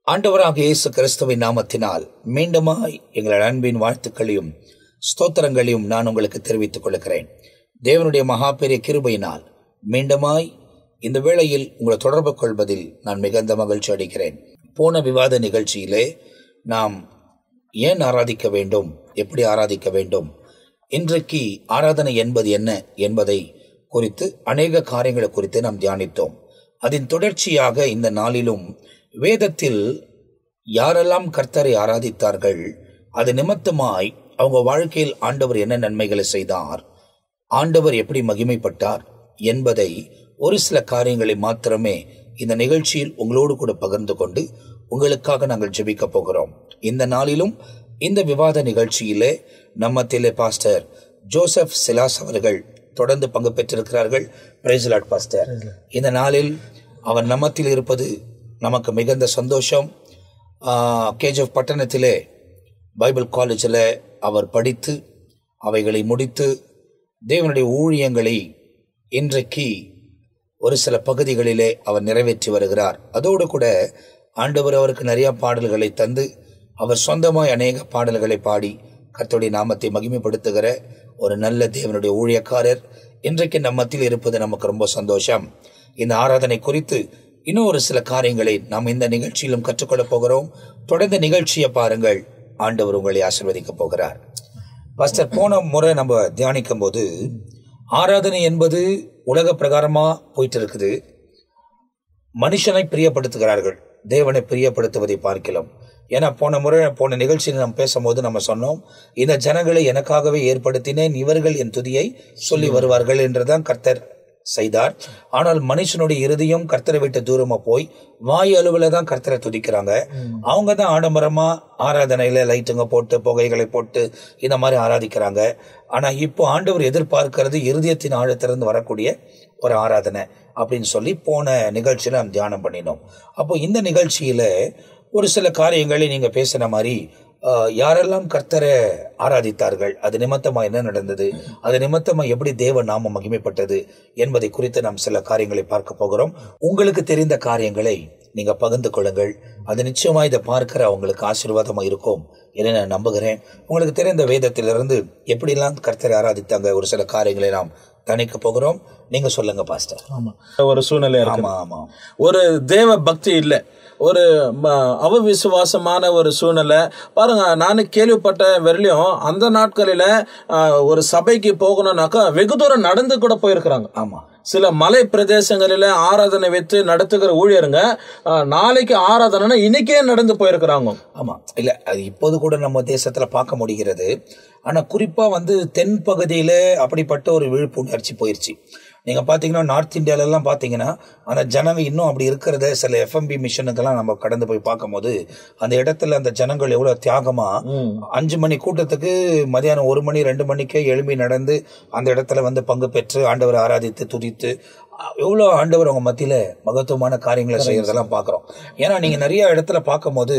ஆண்டவராக இயேசு கிறிஸ்துவின் நாமத்தினால் மீண்டுமாய் எங்கள் அன்பின் வாழ்த்துக்களையும் ஸ்தோத்திரங்களையும் நான் உங்களுக்கு தெரிவித்துக் கொள்கிறேன் தேவனுடைய மகா பெரிய கிருபையினால் மீண்டுமாய் இந்த வேளையில் உங்களை தொடர்பு கொள்வதில் நான் மிகுந்த மகிழ்ச்சி அடைகிறேன் போன விவாத நிகழ்ச்சியிலே நாம் ஏன் ஆராதிக்க வேண்டும் எப்படி ஆராதிக்க வேண்டும் இன்றைக்கு ஆராதனை என்பது என்ன என்பதை குறித்து அநேக காரியங்களை குறித்து நாம் தியானித்தோம் அதன் தொடர்ச்சியாக இந்த நாளிலும் வேதத்தில் யாரெல்லாம் கர்த்தரை ஆராதித்தார்கள் அது நிமித்தமாய் அவங்க வாழ்க்கையில் ஆண்டவர் என்ன நன்மைகளை செய்தார் ஆண்டவர் எப்படி மகிமைப்பட்டார் என்பதை ஒரு சில காரியங்களை மாத்திரமே இந்த நிகழ்ச்சியில் உங்களோடு கூட பகிர்ந்து கொண்டு உங்களுக்காக நாங்கள் ஜெபிக்க போகிறோம் இந்த நாளிலும் இந்த விவாத நிகழ்ச்சியிலே நம்மத்திலே பாஸ்டர் ஜோசப் சிலாஸ் அவர்கள் தொடர்ந்து பங்கு பெற்றிருக்கிறார்கள் பிரைஸ்லாட் பாஸ்டர் இந்த நாளில் அவர் நம்மத்தில் இருப்பது நமக்கு மிகுந்த சந்தோஷம் கேஜிஎஃப் பட்டணத்திலே பைபிள் காலேஜில் அவர் படித்து அவைகளை முடித்து தேவனுடைய ஊழியங்களை இன்றைக்கு ஒரு சில பகுதிகளிலே அவர் நிறைவேற்றி வருகிறார் அதோடு கூட ஆண்டவர் அவருக்கு நிறைய பாடல்களை தந்து அவர் சொந்தமாய் அநேக பாடல்களை பாடி கர்த்தருடைய நாமத்தை மகிமைப்படுத்துகிற ஒரு நல்ல தேவனுடைய ஊழியக்காரர் இன்றைக்கு நம்ம மத்தியில் இருப்பது நமக்கு ரொம்ப சந்தோஷம் இந்த ஆராதனை குறித்து இன்னும் ஒரு சில காரியங்களை நாம் இந்த நிகழ்ச்சியிலும் கற்றுக்கொள்ளப் போகிறோம் தொடர்ந்து நிகழ்ச்சியை பாருங்கள் ஆண்டவர் உங்களை ஆசிர்வதிக்க போகிறார் பாஸ்டர் போன முறை நம்ம தியானிக்கும் போது ஆராதனை என்பது உலக பிரகாரமா போயிட்டு இருக்குது மனுஷனை பிரியப்படுத்துகிறார்கள் தேவனை பிரியப்படுத்துவதை பார்க்கலாம் ஏன்னா போன முறை போன நிகழ்ச்சியில் நாம் பேசும்போது நம்ம சொன்னோம் இந்த ஜனங்களை எனக்காகவே ஏற்படுத்தினேன் இவர்கள் என் துதியை சொல்லி வருவார்கள் என்றுதான் கர்த்தர் செய்தார் ஆனால் மனுஷனுடைய இறுதியும் கர்த்தரை விட்டு தூரமா போய் வாய் அலுவல தான் கர்த்தரை துதிக்கிறாங்க அவங்க தான் ஆடம்பரமா ஆராதனையில லைட்டுங்க போட்டு புகைகளை போட்டு இந்த மாதிரி ஆராதிக்கிறாங்க ஆனா இப்போ ஆண்டவர் எதிர்பார்க்கிறது இருதயத்தின் ஆழத்திலிருந்து வரக்கூடிய ஒரு ஆராதனை அப்படின்னு சொல்லி போன நிகழ்ச்சியில நாம் தியானம் பண்ணினோம் அப்போ இந்த நிகழ்ச்சியில ஒரு சில காரியங்களை நீங்க பேசின மாதிரி யாரெல்லாம் கர்த்தரை ஆராதித்தார்கள் அது நிமித்தமா என்ன நடந்தது அது நிமித்தமா எப்படி தேவ நாம மகிமைப்பட்டது என்பதை குறித்து நாம் சில காரியங்களை பார்க்க போகிறோம் உங்களுக்கு தெரிந்த காரியங்களை நீங்க பகிர்ந்து கொள்ளுங்கள் அது நிச்சயமா இதை பார்க்கிற அவங்களுக்கு ஆசீர்வாதமா இருக்கும் என நான் நம்புகிறேன் உங்களுக்கு தெரிந்த வேதத்திலிருந்து எப்படிலாம் கர்த்தரை ஆராதித்தாங்க ஒரு சில காரியங்களை நாம் தணிக்க போகிறோம் நீங்க சொல்லுங்க பாஸ்டர் ஆமா ஒரு சூழ்நிலை இருக்கு ஆமா ஆமா ஒரு தேவ பக்தி இல்லை ஒரு அவவிசுவாசமான ஒரு சூழ்நிலை பாருங்க நானும் கேள்விப்பட்ட வரலையும் அந்த நாட்களில ஒரு சபைக்கு போகணும்னாக்கா வெகு தூரம் நடந்து கூட போயிருக்கிறாங்க ஆமா சில மலை பிரதேசங்களில ஆராதனை வைத்து நடத்துகிற ஊழியருங்க நாளைக்கு ஆராதனைனா இன்னைக்கே நடந்து போயிருக்கிறாங்க ஆமா இல்ல அது இப்போது கூட நம்ம தேசத்துல பார்க்க முடிகிறது ஆனா குறிப்பா வந்து தென் பகுதியில அப்படிப்பட்ட ஒரு விழிப்புணர்ச்சி போயிருச்சு நீங்க பாத்தீங்கன்னா நார்த் இந்தியால எல்லாம் பாத்தீங்கன்னா ஆனா ஜனங்க இன்னும் அப்படி இருக்கிறத சில எஃப்எம்பி மிஷனுக்கெல்லாம் நம்ம கடந்து போய் பார்க்கும்போது அந்த இடத்துல அந்த ஜனங்கள் எவ்வளவு தியாகமா அஞ்சு மணி கூட்டத்துக்கு மதியானம் ஒரு மணி ரெண்டு மணிக்கே எழும்பி நடந்து அந்த இடத்துல வந்து பங்கு பெற்று ஆண்டவரை ஆராதித்து துதித்து எவ்வளோ ஆண்டவர் அவங்க மத்தியில மகத்துவமான காரியங்களை செய்யறதெல்லாம் பார்க்குறோம் ஏன்னா நீங்க நிறைய இடத்துல பார்க்கும்போது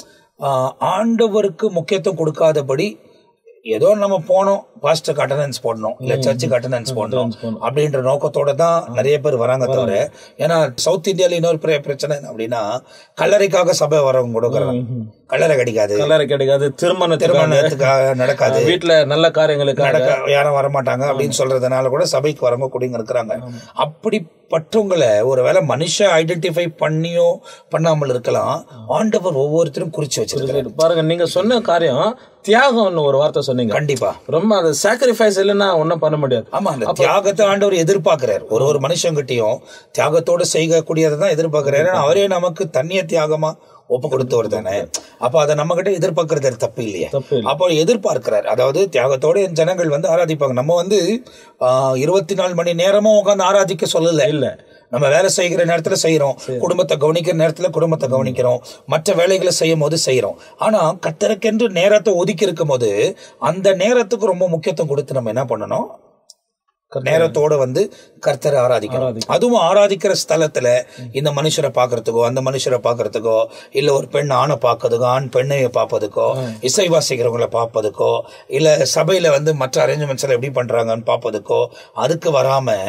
ஆண்டவருக்கு முக்கியத்துவம் கொடுக்காதபடி ஏதோ நம்ம போனோம் பாஸ்டருக்கு அட்டண்டன்ஸ் போடணும் இல்ல சர்ச்சுக்கு அட்டண்டன்ஸ் போடணும் அப்படின்ற நோக்கத்தோட தான் நிறைய பேர் வராங்க தவிர ஏன்னா சவுத் இந்தியால இன்னொரு பெரிய பிரச்சனை அப்படின்னா கல்லறைக்காக சபை வரவங்க கொடுக்குறாங்க கல்லறை கிடைக்காது கல்லறை கிடைக்காது திருமண திருமணத்துக்காக நடக்காது வீட்டுல நல்ல காரியங்களுக்கு நடக்க யாரும் வரமாட்டாங்க அப்படின்னு சொல்றதுனால கூட சபைக்கு வரவங்க குடிங்க இருக்கிறாங்க அப்படிப்பட்டவங்களை ஒருவேளை மனுஷன் ஐடென்டிஃபை பண்ணியோ பண்ணாமல் இருக்கலாம் ஆண்டவர் ஒவ்வொருத்தரும் குறிச்சு வச்சிருக்காரு பாருங்க நீங்க சொன்ன காரியம் தியாகம்னு ஒரு வார்த்தை சொன்னீங்க கண்டிப்பா ரொம்ப அது சாக்ரிஃபைஸ் இல்லைன்னா ஒன்றும் பண்ண முடியாது ஆமா அந்த தியாகத்தை ஆண்டவர் எதிர்பார்க்கிறார் ஒரு ஒரு மனுஷங்கிட்டையும் தியாகத்தோட செய்யக்கூடியதை தான் எதிர்பார்க்கிறாரு அவரே நமக்கு தண்ணிய தியாகமா ஒப்பு கொடுத்தவர் தானே அப்ப அதை நம்ம கிட்ட எதிர்பார்க்கறது தப்பு இல்லையா அப்போ எதிர்பார்க்கிறார் அதாவது தியாகத்தோட என் ஜனங்கள் வந்து ஆராதிப்பாங்க நம்ம வந்து இருபத்தி நாலு மணி நேரமும் உட்காந்து ஆராதிக்க சொல்லல இல்ல நம்ம வேலை செய்கிற நேரத்துல செய்யறோம் குடும்பத்தை கவனிக்கிற நேரத்துல குடும்பத்தை கவனிக்கிறோம் மற்ற வேலைகளை செய்யும் போது செய்யறோம் ஆனா கத்தருக்கென்று நேரத்தை ஒதுக்கி இருக்கும் போது அந்த நேரத்துக்கு ரொம்ப முக்கியத்துவம் கொடுத்து நம்ம என்ன பண்ணணும் நேரத்தோட வந்து கர்த்தரை ஆராதிக்கணும் அதுவும் ஆராதிக்கிற ஸ்தலத்துல இந்த மனுஷரை பாக்குறதுக்கோ அந்த மனுஷரை பாக்குறதுக்கோ இல்ல ஒரு பெண் ஆணை பார்க்கறதுக்கோ ஆண் பெண்ணைய பார்ப்பதுக்கோ இசை வாசிக்கிறவங்கள பார்ப்பதுக்கோ இல்ல சபையில வந்து மற்ற அரேஞ்ச்மெண்ட்ஸ் எப்படி பண்றாங்கன்னு பார்ப்பதுக்கோ அதுக்கு வராம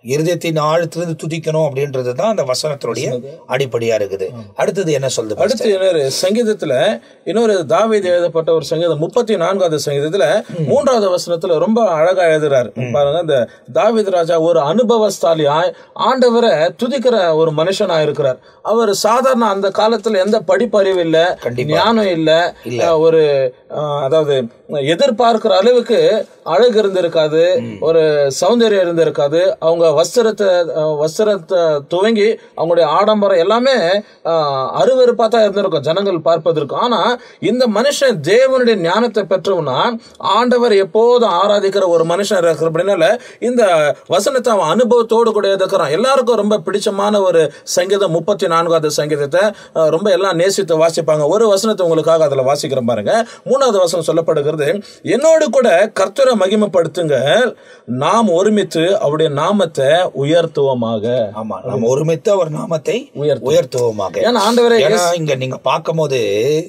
இருதயத்தின் ஆழத்திலிருந்து துதிக்கணும் அப்படின்றது தான் அந்த வசனத்தினுடைய அடிப்படையா இருக்குது அடுத்தது என்ன சொல்லுது pastor? அடுத்து இன்னொரு சங்கீதத்துல இன்னொரு தாவீது எழுதப்பட்ட ஒரு சங்கீதம் முப்பத்தி நான்காவது சங்கீதத்துல மூன்றாவது வசனத்துல ரொம்ப அழகா எழுதுறாரு பாருங்க இந்த தாவீது ராஜா ஒரு அனுபவஸ்தாலியாய் ஆண்டவரை துதிக்கிற ஒரு மனுஷனா இருக்கிறார் அவர் சாதாரண அந்த காலத்துல எந்த படிப்பறிவு இல்ல ஞானம் இல்ல அஹ், ஒரு அஹ், அதாவது எதிர்பார்க்கிற அளவுக்கு அழகு இருந்திருக்காது ஒரு சௌந்தரியம் இருந்திருக்காது அவங்க வஸ்திரத்தை அஹ், வஸ்திரத்தை துவங்கி அவங்களுடைய ஆடம்பரம் எல்லாமே அஹ், அருவருப்பா தான் இருந்திருக்கும் ஜனங்கள் பார்ப்பதற்கு ஆனா இந்த மனுஷன் தேவனுடைய ஞானத்தை பெற்றவனா ஆண்டவர் எப்போதும் ஆராதிக்கிற ஒரு மனுஷன் இருக்கிற அப்படின்னால இந்த வசனத்தை அவன் அனுபவத்தோடு கூட எதுக்குறான் எல்லாருக்கும் ரொம்ப பிடிச்சமான ஒரு சங்கீதம் முப்பத்தி நான்காவது சங்கீதத்தை அஹ், ரொம்ப எல்லாம் நேசித்து வாசிப்பாங்க ஒரு வசனத்தை உங்களுக்காக அதுல வாசிக்கிறேன் பாருங்க மூணாவது வசனம் சொல்லப்படுகிறது என்னோடு கூட கர்த்தரை மகிமைப்படுத்துங்க நாம் ஒருமித்து அவருடைய நாமத்தை உயர்த்துவோமாக ஆமா நம்ம ஒருமித்து அவர் நாமத்தை உயர்த்து. உயர்த்துவோமாக ஏன்னா ஆண்டவரே ஏன்னா இங்க நீங்க பார்க்கும்போது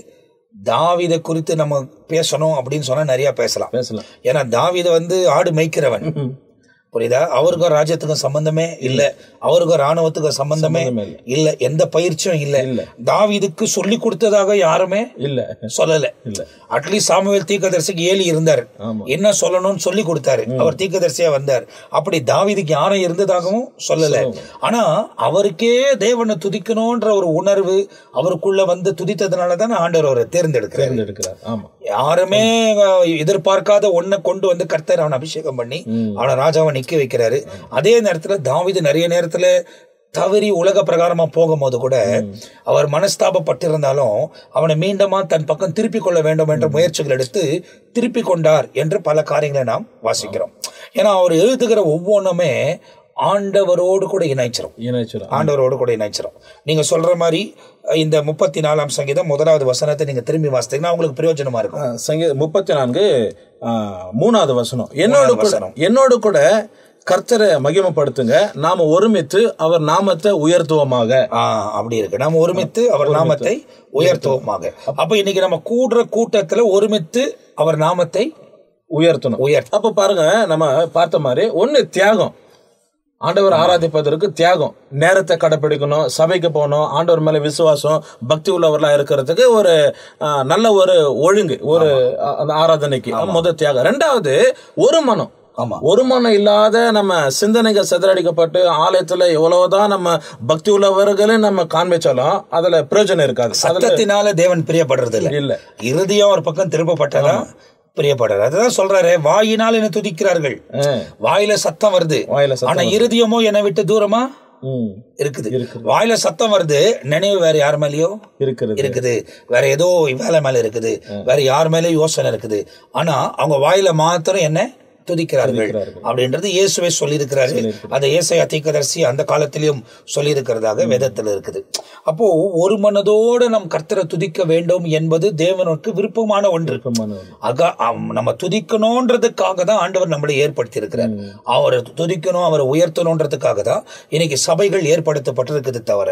தாவீதை குறித்து நம்ம பேசணும் அப்படின்னு சொன்னா நிறைய பேசலாம் பேசலாம் ஏன்னா தாவீது வந்து ஆடு மேய்க்கிறவன் புரியுதா அவருக்கும் ராஜ்யத்துக்கும் சம்பந்தமே இல்ல அவருக்கும் ராணுவத்துக்கும் சம்பந்தமே சம்பந்தமே இல்ல எந்த பயிற்சியும் இல்ல இல்ல. தாவீதுக்கு சொல்லி கொடுத்ததாக யாருமே இல்ல சொல்லல இல்ல. அட்லீஸ்ட் சாமுவேல் தீர்க்கதரிசிக்கு ஏலி இருந்தார் ஆமா. என்ன சொல்லணும்னு சொல்லி கொடுத்தாரு அவர் தீர்க்கதரிசியா வந்தார் அப்படி தாவீதுக்கு யாரும் இருந்ததாகவும் சொல்லல ஆனா அவருக்கே தேவனை துதிக்கணும்ன்ற ஒரு உணர்வு அவருக்குள்ள வந்து துதித்ததுனால தான் ஆண்டவர் அவரை தேர்ந்தெடுக்கிறார் தேர்ந்தெடுக்கிறார் ஆமா யாருமே அஹ், எதிர்பார்க்காத ஒன்ன கொண்டு வந்து கர்த்தர் அவனை அபிஷேகம் பண்ணி அவனை ராஜாவை நிக்க வைக்கிறாரு அதே நேரத்துல தாவீது நிறைய நேரத்துல தவறி உலக பிரகாரமா போகும்போது கூட அவர் மனஸ்தாபப்பட்டிருந்தாலும் அவனை மீண்டுமா தன் பக்கம் திருப்பிக் கொள்ள வேண்டும் என்ற முயற்சிகள் எடுத்து திருப்பிக் கொண்டார் என்று பல காரியங்களை நாம் வாசிக்கிறோம் ஏன்னா அவர் எழுதுகிற ஒவ்வொன்றுமே ஆண்டவரோடு கூட இணைச்சிரும் இணைச்சிரும் ஆண்டவரோடு கூட இணைச்சிரும் நீங்க சொல்ற மாதிரி அஹ், இந்த முப்பத்தி நாலாம் சங்கீதம் முதலாவது வசனத்தை நீங்க திரும்பி வாசித்தீங்கன்னா உங்களுக்கு பிரயோஜனமா இருக்கும் ஆ, சங்கீத முப்பத்தி நான்கு ஆ, மூணாவது வசனம் என்னோடு கூட வசனம். என்னோடு கூட கர்த்தரை மகிமைப்படுத்துங்க நாம ஒருமித்து அவர் நாமத்தை உயர்த்துவோமாக ஆ அப்படி இருக்கு நம்ம ஒருமித்து அவர் நாமத்தை உயர்த்துவோமாக அப்ப இன்னைக்கு நம்ம கூடுற கூட்டத்துல ஒருமித்து அவர் நாமத்தை உயர்த்தணும் உயர்த்த அப்ப பாருங்க நம்ம பார்த்த மாதிரி ஒண்ணு தியாகம் ஆண்டவர் ஆராதிப்பதற்கு தியாகம் நேரத்தை கடைப்பிடிக்கணும் சபைக்கு போகணும் ஆண்டவர் மேல விசுவாசம் பக்தி உள்ளவர்களா இருக்கிறதுக்கு ஒரு ஆ, நல்ல ஒரு ஒழுங்கு ஒரு ஆ, அந்த ஆராதனைக்கு முதல் தியாகம் ரெண்டாவது ஒரு மனம் ஆமா ஒரு மனம் இல்லாத நம்ம சிந்தனைகள் சிதறடிக்கப்பட்டு ஆலயத்துல எவ்வளவுதான் நம்ம பக்தி உள்ளவர்களே நம்ம காண்பிச்சாலும் அதுல பிரயோஜனம் இருக்காது அதுல சத்தத்தினால தேவன் பிரியப்படுறது இல்ல இல்ல இருதயம் ஒரு பக்கம் திருப்பப்பட்டதா பிரியப்படுறாரு அதுதான் சொல்றாரு வாயினால் என்ன துதிக்கிறார்கள் ஆ, வாயில சத்தம் வருது வாயில சத்தம் ஆனா இருதயமோ என்னை விட்டு தூரமா ம், இருக்குது இருக்குது. வாயில சத்தம் வருது நினைவு வேற யார் மேலயோ இருக்கிறது இருக்குது வேற ஏதோ வேலை மேல இருக்குது வேற யார் மேலயும் யோசனை இருக்குது ஆனா அவங்க வாயில மாத்திரம் என்ன துதிக்கிறார்கள் அப்படின்றது இயேசுவே சொல்லியிருக்கிறாரு அதை இயேசையா தீர்க்கதரிசி அந்த காலத்திலும் சொல்லியிருக்கிறதாக வேதத்தில் இருக்குது அப்போ ஒரு மனதோடு நம் கர்த்தரை துதிக்க வேண்டும் என்பது தேவனுக்கு விருப்பமான ஒன்று விருப்பமான ஒண்ணு. அக அவ்- நம்ம துதிக்கணுன்றதுக்காக தான் ஆண்டவர் நம்மளை ஏற்படுத்தி இருக்கிறார் அவரை துதிக்கணும் அவரை உயர்த்தணுன்றதுக்காக தான் இன்னைக்கு சபைகள் ஏற்படுத்தப்பட்டிருக்குது தவிர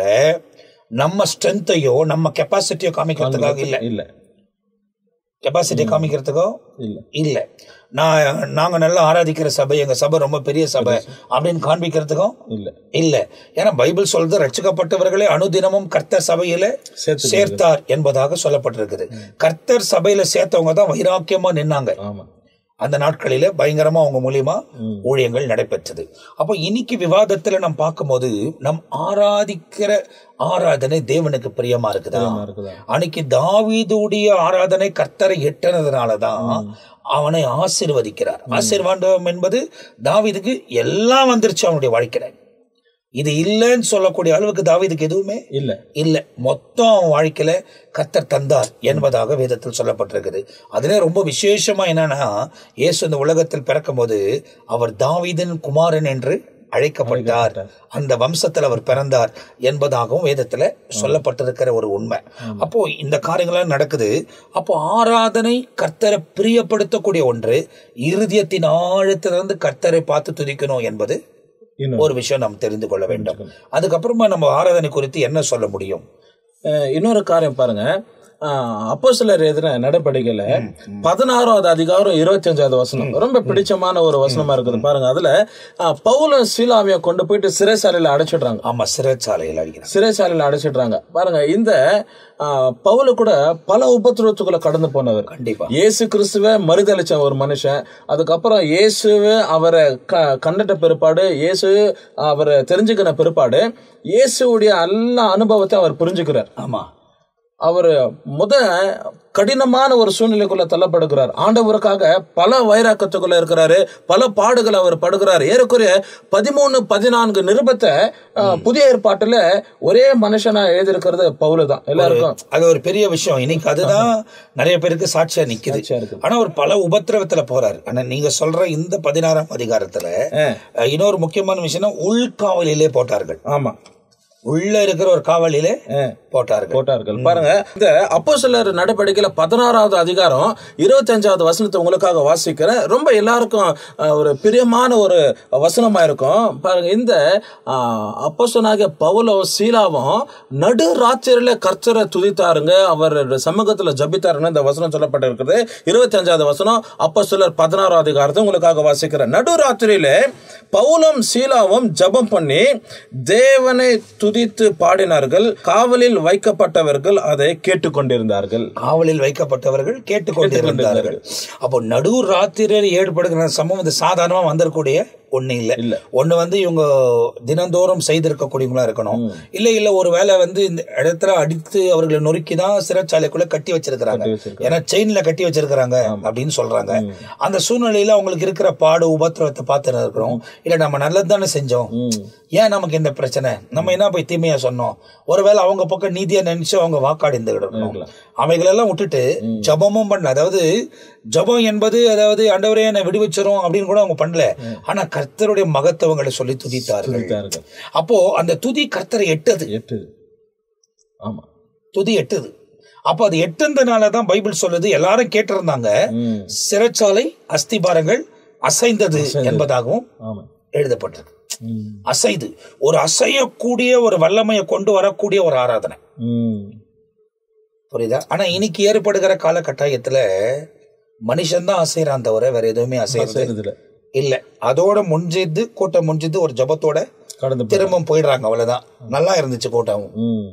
நம்ம ஸ்ட்ரென்த்தையோ நம்ம கெப்பாசிட்டியோ காமிக்கிறதுக்காக இல்ல இல்ல கெப்பாசிட்டி காமிக்கிறதுக்கோ இல்ல இல்ல நான் நாங்க நல்லா ஆராதிக்கிற சபை எங்க சபை ரொம்ப பெரிய சபை அப்படின்னு காண்பிக்கிறதுக்கும் இல்ல இல்ல ஏன்னா பைபிள் சொல்றது ரட்சிக்கப்பட்டவர்களே அனுதினமும் கர்த்தர் சபையில சேர்த்து சேர்த்தார் என்பதாக சொல்லப்பட்டிருக்குது கர்த்தர் சபையில சேர்த்தவங்க தான் வைராக்கியமா நின்னாங்க ஆமா அந்த நாட்களில பயங்கரமா அவங்க மூலியமா ஊழியங்கள் நடைபெற்றது அப்போ இன்னைக்கு விவாதத்துல நம்ம பார்க்கும்போது நம் ஆராதிக்கிற ஆராதனை தேவனுக்கு பிரியமா இருக்குதா இருக்குதா அன்னைக்கு தாவீதுடைய ஆராதனை கர்த்தரை எட்டனதுனாலதான் அவனை ஆசீர்வதிக்கிறார் ஆசீர்வாதம் என்பது தாவீதுக்கு எல்லாம் வந்துருச்சு அவனுடைய வாழ்க்கையில இது இல்லைன்னு சொல்லக்கூடிய அளவுக்கு தாவீதுக்கு எதுவுமே இல்ல இல்ல மொத்தம் அவன் வாழ்க்கையில கர்த்தர் தந்தார் என்பதாக வேதத்தில் சொல்லப்பட்டிருக்குது அதுல ரொம்ப விசேஷமா என்னன்னா இயேசு இந்த உலகத்தில் பிறக்கும்போது அவர் தாவீதின் குமாரன் என்று அழைக்கப்பட்டார் அந்த வம்சத்தில் அவர் பிறந்தார் என்பதாகவும் வேதத்துல சொல்லப்பட்டிருக்கிற ஒரு உண்மை அப்போ இந்த காரியங்கள்லாம் நடக்குது அப்போ ஆராதனை கர்த்தரை பிரியப்படுத்தக்கூடிய ஒன்று இருதயத்தின் ஆழத்திலிருந்து கர்த்தரை பார்த்து துதிக்கணும் என்பது இன்னும் ஒரு விஷயம் நாம் தெரிந்து கொள்ள வேண்டும் அதுக்கப்புறமா நம்ம ஆராதனை குறித்து என்ன சொல்ல முடியும் அஹ், இன்னொரு காரியம் பாருங்க அப்போ சிலர் எதிர நடவடிக்கையில பதினாறாவது அதிகாரம் இருபத்தி அஞ்சாவது வசனம் ரொம்ப பிடிச்சமான ஒரு வசனமா இருக்குது பாருங்க அதுல ஆ, பவுலும் சீலாவையும் கொண்டு போயிட்டு சிறைசாலையில அடைச்சிடுறாங்க ஆமா சிறைச்சாலையில் அடிக்கிறான் சிறைசாலையில அடைச்சிடுறாங்க பாருங்க இந்த ஆ, பவுலு கூட பல உபத்திரவத்துக்குள்ள கடந்து போனவர் கண்டிப்பா இயேசு கிறிஸ்துவ மறுதளிச்ச ஒரு மனுஷன் அதுக்கப்புறம் இயேசுவை அவரை க கண்டுட்ட பிற்பாடு இயேசு அவரை தெரிஞ்சுக்கின பிற்பாடு இயேசுவுடைய எல்லா அனுபவத்தை அவர் புரிஞ்சுக்கிறார் ஆமா அவர் முத கடினமான ஒரு சூழ்நிலைக்குள்ள தள்ளப்படுகிறார் ஆண்டவருக்காக பல வைராக்கத்துக்குள்ள இருக்கிறாரு பல பாடுகள் அவர் படுகிறார் ஏறக்குறைய பதிமூணு பதினான்கு நிருபத்தை அஹ், புதிய ஏற்பாட்டுல ஒரே மனுஷனா எழுதியிருக்கிறது பவுலு தான் எல்லாருக்கும் அது ஒரு பெரிய விஷயம் இன்னைக்கு அதுதான் நிறைய பேருக்கு சாட்சியா நிக்குது சாட்சியா இருக்குது. ஆனா ஒரு பல உபத்திரவத்துல போறாரு ஆனா நீங்க சொல்ற இந்த பதினாறாம் அதிகாரத்துல அஹ், அஹ், இன்னொரு முக்கியமான விஷயம் உள்காவலிலே போட்டார்கள் ஆமா உள்ள இருக்கிற ஒரு காவலிலே அஹ். போட்டார்கள் போட்டார்கள் பாருங்க இந்த அப்போ சிலர் நடவடிக்கையில பதினாறாவது அதிகாரம் இருபத்தஞ்சாவது வசனத்தை உங்களுக்காக வாசிக்கிறேன் ரொம்ப எல்லாருக்கும் அஹ், ஒரு பிரியமான ஒரு வசனமா இருக்கும் பாருங்க இந்த அப்போ சொன்னாங்க பவுலோ சீலாவும் நடு ராத்திரியில கர்த்தரை துதித்தாருங்க அவர் சமூகத்துல ஜபித்தாருங்க இந்த வசனம் சொல்லப்பட்டிருக்கிறது இருபத்தஞ்சாவது வசனம் அப்போ சிலர் பதினாறாவது அதிகாரத்தை உங்களுக்காக வாசிக்கிறேன் நடு ராத்திரியில பவுலும் சீலாவும் ஜெபம் பண்ணி தேவனை துதித்து பாடினார்கள் காவலில் வைக்கப்பட்டவர்கள் அதை கேட்டுக்கொண்டிருந்தார்கள் காவலில் வைக்கப்பட்டவர்கள் கேட்டுக்கொண்டிருந்தார்கள் அப்போ நடு ராத்திரியில் ஏற்படுகிற சம்பவம் இது சாதாரணமா வந்துடக்கூடிய ஒண்ணு இல்ல இல்ல. ஒண்ணு வந்து இவங்க தினந்தோறும் செய்திருக்கக்கூடியவங்களா இருக்கணும் இல்ல இல்ல ஒரு வேளை வந்து இந்த இடத்துல அடித்து அவர்களை நொறுக்கி தான் சிறைச்சாலைக்குள்ள கட்டி வச்சிருக்கிறாங்க கட்டி வச்சிருக்காங்க. ஏன்னா செயின்ல கட்டி வச்சிருக்கிறாங்க அப்படின்னு சொல்றாங்க அந்த சூழ்நிலையில அவங்களுக்கு இருக்கிற பாடு உபத்திரவத்தை பார்த்து இருக்கிறோம் இல்ல நம்ம நல்லது தானே செஞ்சோம் ம். ஏன் நமக்கு இந்த பிரச்சனை நம்ம என்ன போய் தீமையா சொன்னோம் ஒருவேளை அவங்க பக்கம் நீதியா நினைச்சு அவங்க வாக்காடி இருக்கணும் அவைகளெல்லாம் விட்டுட்டு ஜபமும் பண்ணல அதாவது ஜபம் என்பது அதாவது ஆண்டவரே என்னை விடுவிச்சிரும் அப்படின்னு கூட அவங்க பண்ணல ஆனா கர்த்தருடைய மகத்துவங்களை சொல்லி துதித்தார்கள் துதித்தார்கள். அப்போ அந்த துதி கர்த்தரை எட்டது எட்டு ஆமா துதி எட்டுது அப்போ அது எட்டுந்தனால தான் பைபிள் சொல்லுது எல்லாரும் கேட்டிருந்தாங்க ம். சிறைச்சாலை அஸ்திபாரங்கள் அசைந்தது என்பதாகவும் ஆமா எழுதப்பட்டிருக்கு ம். அசைது ஒரு அசையக்கூடிய ஒரு வல்லமையை கொண்டு வரக்கூடிய ஒரு ஆராதனை ம். புரியுதா ஆனா இன்னைக்கு ஏற்படுகிற காலகட்டாயத்துல மனுஷன் தான் அசைறான் தவிர வேற எதுவுமே அசைறது செய்யறதில்ல. இல்ல அதோட முஞ்சிது கூட்டம் முஞ்சிது ஒரு ஜபத்தோட கடந்து போ- திரும்ப போயிடுறாங்க அவ்வளவுதான் நல்லா இருந்துச்சு கூட்டம் ம்.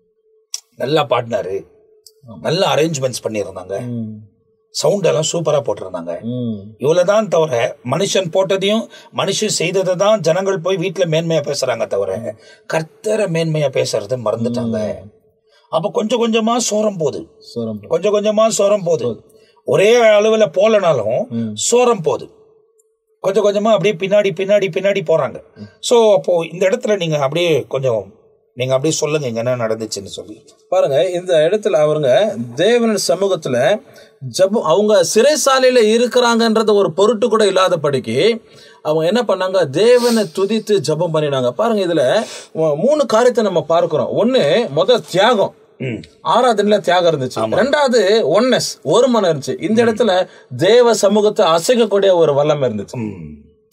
நல்லா பாடினாரு நல்ல அரேஞ்ச்மெண்ட்ஸ் பண்ணியிருந்தாங்க ம். சவுண்ட் எல்லாம் சூப்பரா போட்டிருந்தாங்க ம். இவ்வளவுதான் தவிர மனுஷன் போட்டதையும் மனுஷன் செய்ததை தான் ஜனங்கள் போய் வீட்டுல மேன்மையா பேசுறாங்க தவிர கர்த்தரை மேன்மையா பேசுறது மறந்துட்டாங்க அப்ப கொஞ்சம் கொஞ்சமா சோரம் போகுது சோரம் போ- கொஞ்சம் கொஞ்சமா சோரம் போகுது ஒரே அளவுல போலனாலும் சோரம் போகுது கொஞ்சம் கொஞ்சமா அப்படியே பின்னாடி பின்னாடி பின்னாடி போறாங்க சோ அப்போ இந்த இடத்துல நீங்க அப்படியே கொஞ்சம் நீங்க அப்படியே சொல்லுங்க இங்க என்ன நடந்துச்சுன்னு சொல்லி பாருங்க இந்த இடத்துல அவருங்க தேவனின் சமூகத்துல ஜபம் அவங்க சிறைசாலையில இருக்கிறாங்கன்றது ஒரு பொருட்டு கூட இல்லாதபடிக்கு அவங்க என்ன பண்ணாங்க தேவனை துதித்து ஜெபம் பண்ணினாங்க பாருங்க இதுல மூ- மூணு காரியத்தை நம்ம பார்க்கிறோம் ஒண்ணு முதல் தியாகம் ம். ஆராதனையில தியாகம் இருந்துச்சு ரெண்டாவது ஒன்னஸ் ஒரு மனம் இருந்துச்சு இந்த இடத்துல தேவ சமூகத்தை அசைக்கக்கூடிய ஒரு வல்லமை இருந்துச்சு ம்.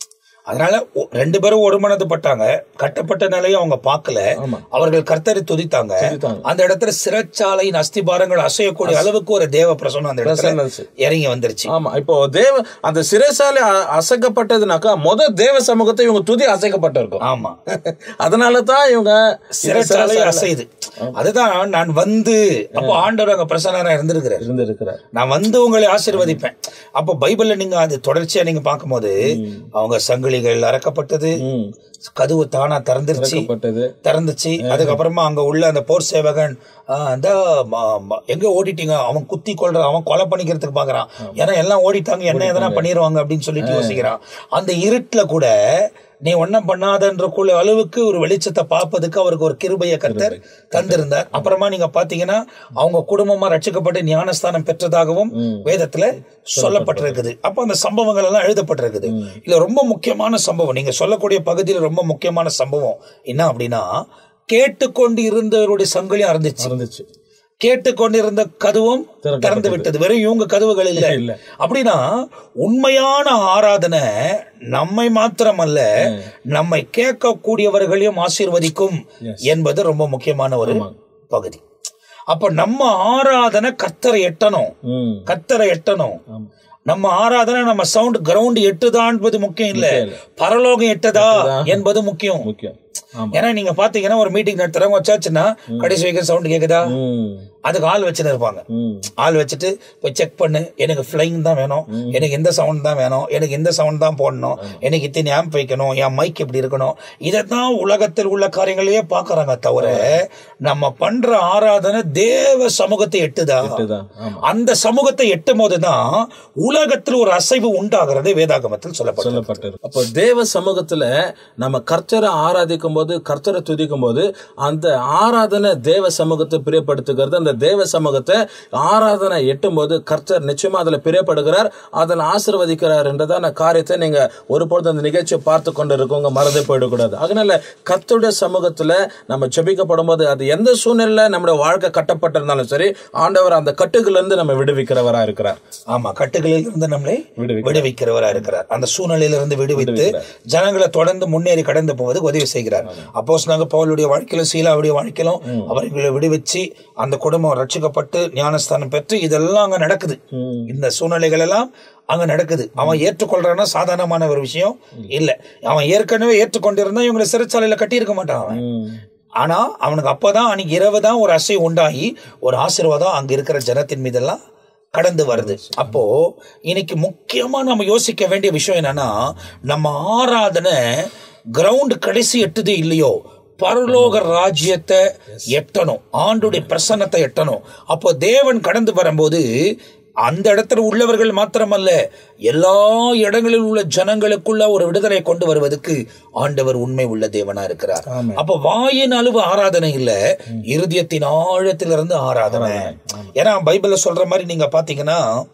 அதனால ஒ- ரெண்டு பேரும் ஒருமனது பட்டாங்க கட்டப்பட்ட நிலையை அவங்க பார்க்கல ஆமா. அவர்கள் கர்த்தரை துதித்தாங்க துதித்தாங்க. அந்த இடத்துல சிறைச்சாலையின் அஸ்திபாரங்கள் அசையக்கூடிய அளவுக்கு ஒரு தேவ பிரசனம் அந்த இடத்துல பிரசன்னம் இறங்கி வந்துருச்சு ஆமா இப்போ தேவ அந்த சிறைசாலை அ- அசைக்கப்பட்டதுனாக்கா முத தேவ சமூகத்தை இவங்க துதி அசைக்கப்பட்டிருக்கும் ஆமா அதனால தான் இவங்க சிறைச்சாலை அசையுது அதுதான் நான் வந்து அப்போ ஆண்டவர் அங்க பிரசன்னரா இருந்திருக்கிறார் இருந்திருக்கிறார் நான் வந்து உங்களை ஆசீர்வதிப்பேன் அப்போ பைபிள்ல நீங்க அது தொடர்ச்சியா நீங்க பார்க்கும்போது அவங்க சங்கிலிகள் அறக்கப்பட்டது ம். கதவு தானா திறந்துருச்சு பட்டது திறந்துச்சு அதுக்கப்புறமா அங்க உள்ள அந்த போர் சேவகன் ஆ, இந்த ம- ம- எங்க ஓடிட்டீங்க அவன் குத்தி கொள்றான் அவன் கொலை பண்ணிக்கிறதுக்கு பாக்குறான் ஏன்னா எல்லாம் ஓடிட்டாங்க என்ன எதனா பண்ணிடுவாங்க அப்படின்னு சொல்லிட்டு யோசிக்கிறான் அந்த இருட்டுல கூட நீ ஒன்னும் பண்ணாதன்றக்குள்ள அளவுக்கு ஒரு வெளிச்சத்தை பார்ப்பதுக்கு அவருக்கு ஒரு கிருபைய கர்த்தர் தந்திருந்தார் அப்புறமா நீங்க பாத்தீங்கன்னா அவங்க குடும்பமா ரட்சிக்கப்பட்டு ஞானஸ்தானம் பெற்றதாகவும் வேதத்துல சொல்லப்பட்டிருக்குது அப்ப அந்த சம்பவங்கள் எல்லாம் எழுதப்பட்டிருக்குது இதுல ரொம்ப முக்கியமான சம்பவம் நீங்க சொல்லக்கூடிய பகுதியில ரொம்ப முக்கியமான சம்பவம் என்ன அப்படின்னா கேட்டுக்கொண்டு இருந்தவருடைய சங்கிலி அறந்துச்சு இருந்துச்சு கேட்டுக்கொண்டிருந்த கதவும் திறந்து விட்டது வெறும் இவங்க கதவுகள் இல்ல இல்ல. அப்படின்னா உண்மையான ஆராதனை நம்மை மாத்திரமல்ல நம்மை கேட்கக்கூடியவர்களையும் ஆசீர்வதிக்கும் என்பது ரொம்ப முக்கியமான ஒரு பகுதி அப்ப நம்ம ஆராதனை கர்த்தரை எட்டணும் ம் கர்த்தரை எட்டணும் ஆமா. நம்ம ஆராதனை நம்ம சவுண்ட் கிரவுண்ட் எட்டுதா என்பது முக்கியம் இல்ல பரலோகம் எட்டதா என்பது முக்கியம் முக்கியம் ஆமா ஏன்னா நீங்க பாத்தீங்கன்னா ஒரு மீட்டிங் நடத்துறவங்க வச்சாச்சுன்னா கடைசி வரைக்கும் சவுண்ட் கேக்குதா ம் அதுக்கு ஆள் வச்சுன்னு இருப்பாங்க ம் ஆள் வச்சுட்டு போய் செக் பண்ணு எனக்கு ஃப்ளைங் தான் வேணும் எனக்கு இந்த சவுண்ட் தான் வேணும் எனக்கு இந்த சவுண்ட் தான் போடணும் எனக்கு இத்தனை ஆம்ப் வைக்கணும் என் மைக் இப்படி இருக்கணும் இதைத்தான் உலகத்தில் உள்ள காரியங்களையே பார்க்கறாங்க தவிர நம்ம பண்ற ஆராதனை தேவ சமூகத்தை எட்டுதா இதுதான் ஆமா அந்த சமூகத்தை எட்டும் போதுதான் உலகத்தில் ஒரு அசைவு உண்டாகிறது வேதாகமத்தில் சொல்லப்படும் சொல்லப்பட்டிருக்கு அப்போ தேவ சமூகத்துல நம்ம கர்த்தரை ஆராதிக்கும் போது கர்த்தரை துதிக்கும் போது அந்த ஆராதனை தேவ சமூகத்தை பிரியப்படுத்துகிறது அந்த தேவ சமூகத்தை ஆராதனை எட்டும் போது கர்த்தர் நிச்சயமா அதுல பிரியப்படுகிறார் அதில் ஆசிர்வதிக்கிறார் என்றதான காரியத்தை நீங்க ஒருபொழுது அந்த நிகழ்ச்சியை பார்த்து கொண்டு இருக்கவங்க மறந்து போயிடக்கூடாது அதனால கர்த்தருடைய சமூகத்துல நம்ம ஜெபிக்கப்படும் போது அது எந்த சூழ்நிலையில நம்முடைய வாழ்க்கை கட்டப்பட்டிருந்தாலும் சரி ஆண்டவர் அந்த கட்டுகள் இருந்து நம்ம விடுவிக்கிறவரா இருக்கிறார் ஆமா கட்டுகளில் இருந்து நம்மளை விடுவிக்கிறார். விடுவிக்கிறவரா இருக்கிறார் அந்த சூழ்நிலையிலிருந்து விடுவித்து ஜனங்களை தொடர்ந்து முன்னேறி கடந்து போவதுக்கு உதவி செய்கிறார் அப்போஸ் நாங்க பவுலுடைய வாழ்க்கையிலும் சீலாவுடைய வாழ்க்கையிலும் அவர்களை விடுவிச்சு அந்த குடும்பம் ரட்சிக்கப்பட்டு ஞானஸ்தானம் பெற்று இதெல்லாம் அங்க நடக்குது இந்த சூழ்நிலைகள் எல்லாம் அங்க நடக்குது அவன் ஏற்றுக்கொள்றான்னா சாதாரணமான ஒரு விஷயம் இல்ல அவன் ஏற்கனவே ஏற்றுக்கொண்டிருந்தா இவங்களை சிறைச்சாலையில கட்டியிருக்க மாட்டான் அவன் ஆனா அவனுக்கு அப்பதான் அன்னைக்கு இரவு தான் ஒரு அசை உண்டாகி ஒரு ஆசீர்வாதம் அங்க இருக்கிற ஜனத்தின் மீதெல்லாம் கடந்து வருது அப்போ இன்னைக்கு முக்கியமா நம்ம யோசிக்க வேண்டிய விஷயம் என்னன்னா நம்ம ஆராதனை கிரவுண்ட் கடைசி எட்டுது இல்லையோ பரலோக ராஜ்யத்தை எட்டணும் ஆண்டுடைய பிரசன்னத்தை எட்டணும் அப்போ தேவன் கடந்து வரும்போது அந்த இடத்துல உள்ளவர்கள் மாத்திரமல்ல எல்லா இடங்களில் உள்ள ஜனங்களுக்குள்ள ஒரு விடுதலை கொண்டு வருவதற்கு ஆண்டவர் உண்மை உள்ள தேவனா இருக்கிறார் அப்ப வாயின் அளவு ஆராதனை இல்ல இருதயத்தின் ஆழத்திலிருந்து ஆராதனை ஏன்னா பைபிள்ல சொல்ற மாதிரி நீங்க பாத்தீங்கன்னா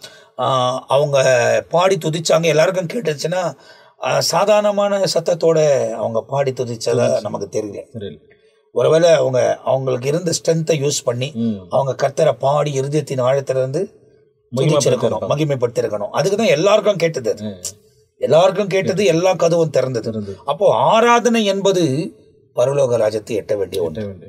ஆஹ், அவங்க பாடி துதிச்சாங்க எல்லாருக்கும் கேட்டுச்சுன்னா ஆஹ், சாதாரணமான சத்தத்தோட அவங்க பாடி துதிச்சதா நமக்கு தெரியல தெரியல ஒருவேளை அவங்க அவங்களுக்கு இருந்த ஸ்ட்ரென்த்தை யூஸ் பண்ணி அவங்க கர்த்தரை பாடி இருதயத்தின் ஆழத்திலிருந்து துதிச்சிருக்கணும் மகிமைப்படுத்திருக்கணும் அதுக்கு தான் எல்லாருக்கும் கேட்டது அது. எல்லாருக்கும் கேட்டது எல்லா கதவும் திறந்தது அப்போ ஆராதனை என்பது பரலோக ராஜ்யத்தை எட்ட வேண்டிய ஒன்று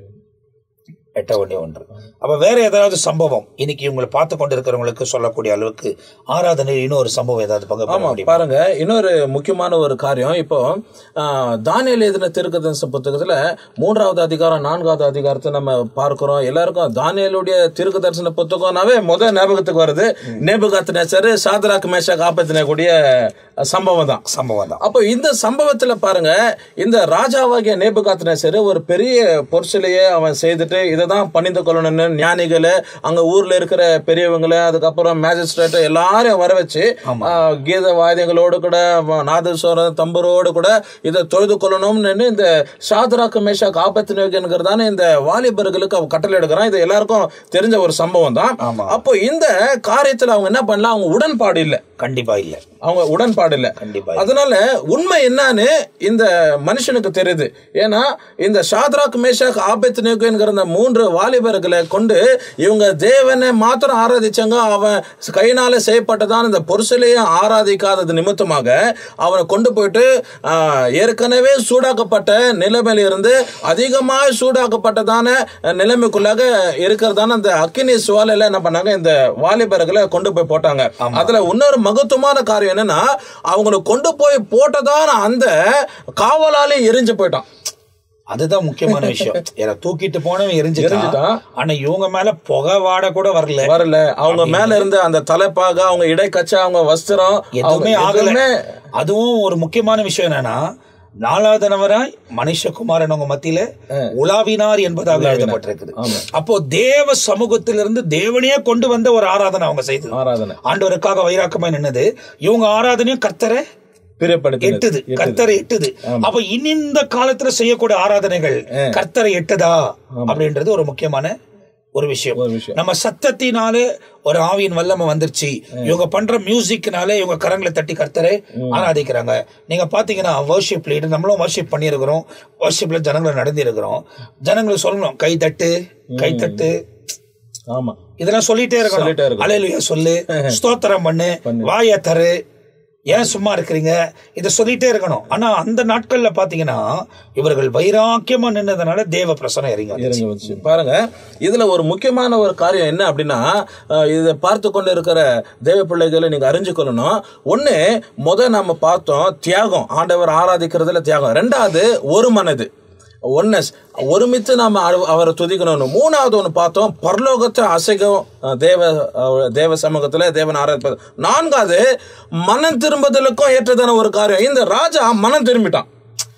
எட்ட வேண்டிய ஒன்று அப்ப வேற ஏதாவது சம்பவம் இன்னைக்கு உங்களை பார்த்து கொண்டிருக்கிறவங்களுக்கு சொல்லக்கூடிய அளவுக்கு ஆராதனையில் இன்னொரு சம்பவம் ஏதாவது பங்கு பெற ஆமா முடியுமா? பாருங்க இன்னொரு முக்கியமான ஒரு காரியம் இப்போ ஆஹ், தானியேல் எழுதின திருக்கதரிசன புத்தகத்துல மூன்றாவது அதிகாரம் நான்காவது அதிகாரத்தை நம்ம பார்க்கிறோம் எல்லாருக்கும் தானியலுடைய திருக்க தரிசன புத்தகம்னாவே முத ஞாபகத்துக்கு வருது நேபுகாத்து நேச்சர் சாதராக்கு மேஷா காப்பத்தினக்கூடிய சம்பவம் தான் சம்பவம் தான் அப்போ இந்த சம்பவத்துல பாருங்க இந்த ராஜாவாகிய நேபுகாத்நேசர் ஒரு பெரிய பொருசிலையே அவன் செய்துட்டு இதை தான் பணிந்து கொள்ளணும்னு ஞானிகளை அங்க ஊர்ல இருக்கிற பெரியவங்களை அதுக்கப்புறம் மேஜிஸ்ட்ரேட் எல்லாரையும் வர வச்சு ஆஹ், கீத வாத்தியங்களோடு கூட வ- நாதஸ்வரம் தம்பரோடு கூட இதை தொழுது கொள்ளணும்னு இந்த சாதராக்கு மேஷா காப்பத்தினோகங்கிறதான இந்த வாலிபர்களுக்கு அவன் கட்டளை எடுக்கிறான் இது எல்லாருக்கும் தெரிஞ்ச ஒரு சம்பவம் தான் ஆமா. அப்போ இந்த காரியத்துல அவங்க என்ன பண்ணலாம் அவங்க உடன்பாடு இல்லை கண்டிப்பா இல்ல அவங்க உடன்பாடு இல்லை கண்டிப்பா அதனால உண்மை என்னன்னு இந்த மனுஷனுக்கு தெரியுது ஏன்னா இந்த ஷாத்ராக் மேஷாக் ஆபத்னேகு என்கிற இந்த மூன்று வாலிபர்களை கொண்டு இவங்க தேவனை மாத்திரம் ஆராதிச்சாங்க அவன் கையினால செய்யப்பட்டதான இந்த பொருசலையும் ஆராதிக்காதது நிமித்தமாக அவனை கொண்டு போயிட்டு ஆஹ், ஏற்கனவே சூடாக்கப்பட்ட நிலைமையில இருந்து அதிகமாக சூடாக்கப்பட்டதான நிலைமைக்குள்ளாக இருக்கிறதான அந்த அக்கினி சுவாலையில என்ன பண்ணாங்க இந்த வாலிபர்களை கொண்டு போய் போட்டாங்க அதுல இன்னொரு மகத்துவமான காரியம் என்னன்னா அவங்களை கொண்டு போய் போட்டதான அந்த காவலாலே எரிஞ்சு போயிட்டான் அதுதான் முக்கியமான விஷயம் ஏன்னா தூக்கிட்டு போனவன் எரிஞ்சுட்டான் எரிஞ்சுட்டான். ஆனா இவங்க மேல புகை வாட கூட வரல வரல அவங்க மேல இருந்த அந்த தலைப்பாக அவங்க இடைக்கச்சா அவங்க வஸ்திரம் எதுவுமே அவங்க ஆகல எதுவுமே அதுவும் ஒரு முக்கியமான விஷயம் என்னன்னா நாலாதனவராய் மனுஷகுமாரன் உங்க மத்தியில உலாவினார் என்பதாக எழுதப்பட்டிருக்குது அப்போ தேவ சமூகத்திலிருந்து தேவனையே கொண்டு வந்த ஒரு ஆராதனை அவங்க செய்தது ஆராதனை ஆண்டவருக்காக வைராக்கமா நின்னது இவங்க ஆராதனையும் கர்த்தரை பிரியப்படுத்தி எட்டுது கர்த்தரை எட்டுது அப்ப இனி இந்த காலத்துல செய்யக்கூடிய ஆராதனைகள் கர்த்தரை எட்டுதா அப்படின்றது ஒரு முக்கியமான ஒரு விஷயம் ஒரு விஷயம் நம்ம சத்தத்தினாலே ஒரு ஆவியின் வல்லமை வந்துருச்சு இவங்க பண்ற மியூசிக்னாலே இவங்க கரங்களை தட்டி கர்த்தரை ஆராதிக்கிறாங்க நீங்க பாத்தீங்கன்னா வர்ஷிப் லீடர் நம்மளும் வர்ஷிப் பண்ணியிருக்கிறோம் வர்ஷிப்ல ஜனங்களை நடந்திருக்கிறோம் ஜனங்களுக்கு சொல்லணும் கை தட்டு கை தட்டு ஆமா இதெல்லாம் சொல்லிட்டே சொல்லிட்டே இருக்கணும் இருக்கணும். அலையிலுயா சொல்லு ஸ்தோத்திரம் பண்ணு வாய தரு ஏன் சும்மா இருக்கிறீங்க இதை சொல்லிட்டே இருக்கணும் ஆனா அந்த நாட்கள்ல பாத்தீங்கன்னா இவர்கள் வைராக்கியமா நின்னதுனால தேவ பிரசனம் இறங்கி வந்துச்சு. இறங்கி வந்துச்சு பாருங்க இதுல ஒரு முக்கியமான ஒரு காரியம் என்ன அப்படின்னா அஹ், இதை பார்த்து கொண்டு இருக்கிற தேவ பிள்ளைகளை நீங்க அறிஞ்சுக்கொள்ளணும் ஒண்ணு முத நம்ம பார்த்தோம் தியாகம் ஆண்டவர் ஆராதிக்கிறதுல தியாகம் ரெண்டாவது ஒரு மனது ஒன்னஸ் ஒருமித்து நாம அவ- அவரை துதிக்கணும் மூணாவது ஒன்று பார்த்தோம் பரலோகத்தை அசைக்கும் அஹ், தேவ அஹ், தேவ சமூகத்துல தேவன் ஆராதிப்பது நான்காவது மனம் திரும்புதலுக்கும் ஏற்றதான ஒரு காரியம் இந்த ராஜா மனம் திரும்பிட்டான்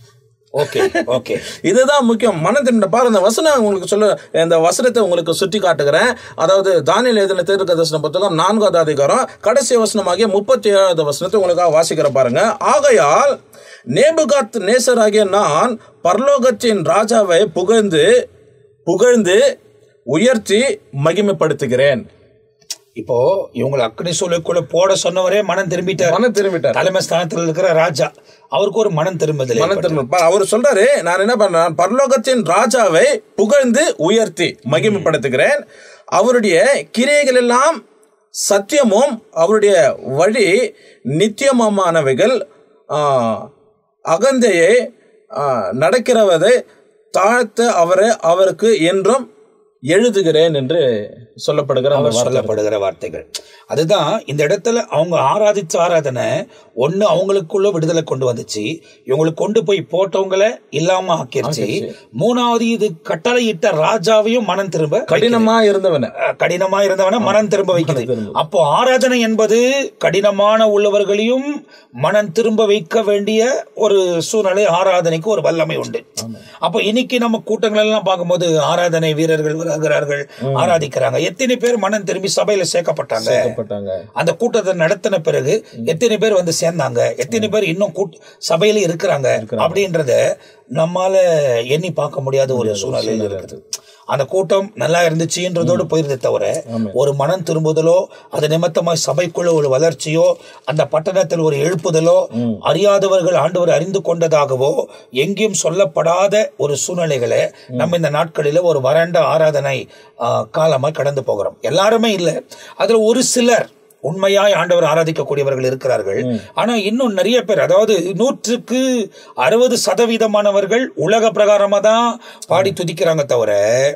ஓகே ஓகே இதுதான் முக்கியம் மனம் திரும்ப பாரு இந்த வசனம் உங்களுக்கு சொல்ல இந்த வசனத்தை உங்களுக்கு சுட்டி காட்டுகிறேன் அதாவது தானியல் எழுதின தீர்க்க தரிசன புத்தகம் நான்காவது அதிகாரம் கடைசி வசனமாகிய முப்பத்தி ஏழாவது வசனத்தை உங்களுக்காக வாசிக்கிற பாருங்க ஆகையால் நேபுகாத் நேசராகிய நான் பரலோகத்தின் ராஜாவை புகழ்ந்து புகழ்ந்து உயர்த்தி மகிமைப்படுத்துகிறேன் இப்போ இவங்களை அக்னி சூழலுக்குள்ள போட சொன்னவரே மனம் திரும்பிட்டார் மனம் திரும்பிட்டார் தலைமை ஸ்தானத்தில் இருக்கிற ராஜா அவருக்கு ஒரு மனம் திரும்புதல் மனம் திரும்ப அவர் சொல்றாரு நான் என்ன பண்றேன் பரலோகத்தின் ராஜாவை புகழ்ந்து உயர்த்தி மகிமைப்படுத்துகிறேன் அவருடைய கிரியைகள் எல்லாம் சத்தியமும் அவருடைய வழி நித்தியமானவைகள் ஆஹ், அகந்தையை ஆஹ், நடக்கிறவதை தாழ்த்த அவரை அவருக்கு என்றும் எழுதுகிறேன் என்று சொல்லப்படுகிற அந்த அவர் வார்த்தை. சொல்லப்படுகிற வார்த்தைகள் அதுதான் இந்த இடத்துல அவங்க ஆராதிச்ச ஆராதனை ஒண்ணு அவங்களுக்குள்ள விடுதலை கொண்டு வந்துச்சு இவங்களுக்கு கொண்டு போய் போட்டவங்கள இல்லாம ஆக்கிருச்சு மூணாவது இது கட்டளையிட்ட ராஜாவையும் மனம் திரும்ப கடினமா இருந்தவன அஹ், கடினமா இருந்தவன மனம் திரும்ப வைக்குது அப்போ ஆராதனை என்பது கடினமான உள்ளவர்களையும் மனம் திரும்ப வைக்க வேண்டிய ஒரு சூழ்நிலை ஆராதனைக்கு ஒரு வல்லமை உண்டு அப்போ இன்னைக்கு நம்ம கூட்டங்கள் எல்லாம் பார்க்கும்போது ஆராதனை வீரர்கள் வருகிறார்கள் ஆராதிக்கிறாங்க எத்தனை பேர் மனம் திரும்பி சபையில சேர்க்கப்பட்டாங்க சேர்க்கப்பட்டாங்க அந்த கூட்டத்தை நடத்தின பிறகு எத்தனை பேர் வந்து சேர்ந்தாங்க எத்தனை பேர் இன்னும் கூட் சபையில இருக்கிறாங்க அப்படின்றத நம்மால எண்ணி பார்க்க முடியாத ஒரு சூழ்நிலையில் இருக்குது அந்த கூட்டம் நல்லா இருந்துச்சுன்றதோடு போயிருந்தே தவிர ஒரு மனம் திரும்புதலோ அது நிமித்தமாய் சபைக்குள்ள ஒரு வளர்ச்சியோ அந்த பட்டணத்தில் ஒரு எழுப்புதலோ அறியாதவர்கள் ஆண்டவர் அறிந்து கொண்டதாகவோ எங்கேயும் சொல்லப்படாத ஒரு சூழ்நிலைகளை நம்ம இந்த நாட்களில ஒரு வறண்ட ஆராதனை ஆஹ், காலமா கடந்து போகிறோம் எல்லாருமே இல்லை அதுல ஒரு சிலர் உண்மையாய் ஆண்டவர் ஆராதிக்கக்கூடியவர்கள் இருக்கிறார்கள் ஆனா இன்னும் நிறைய பேர் அதாவது நூற்றுக்கு அறுபது சதவீதமானவர்கள் உலக பிரகாரமா தான் பாடி துதிக்கிறாங்க தவிர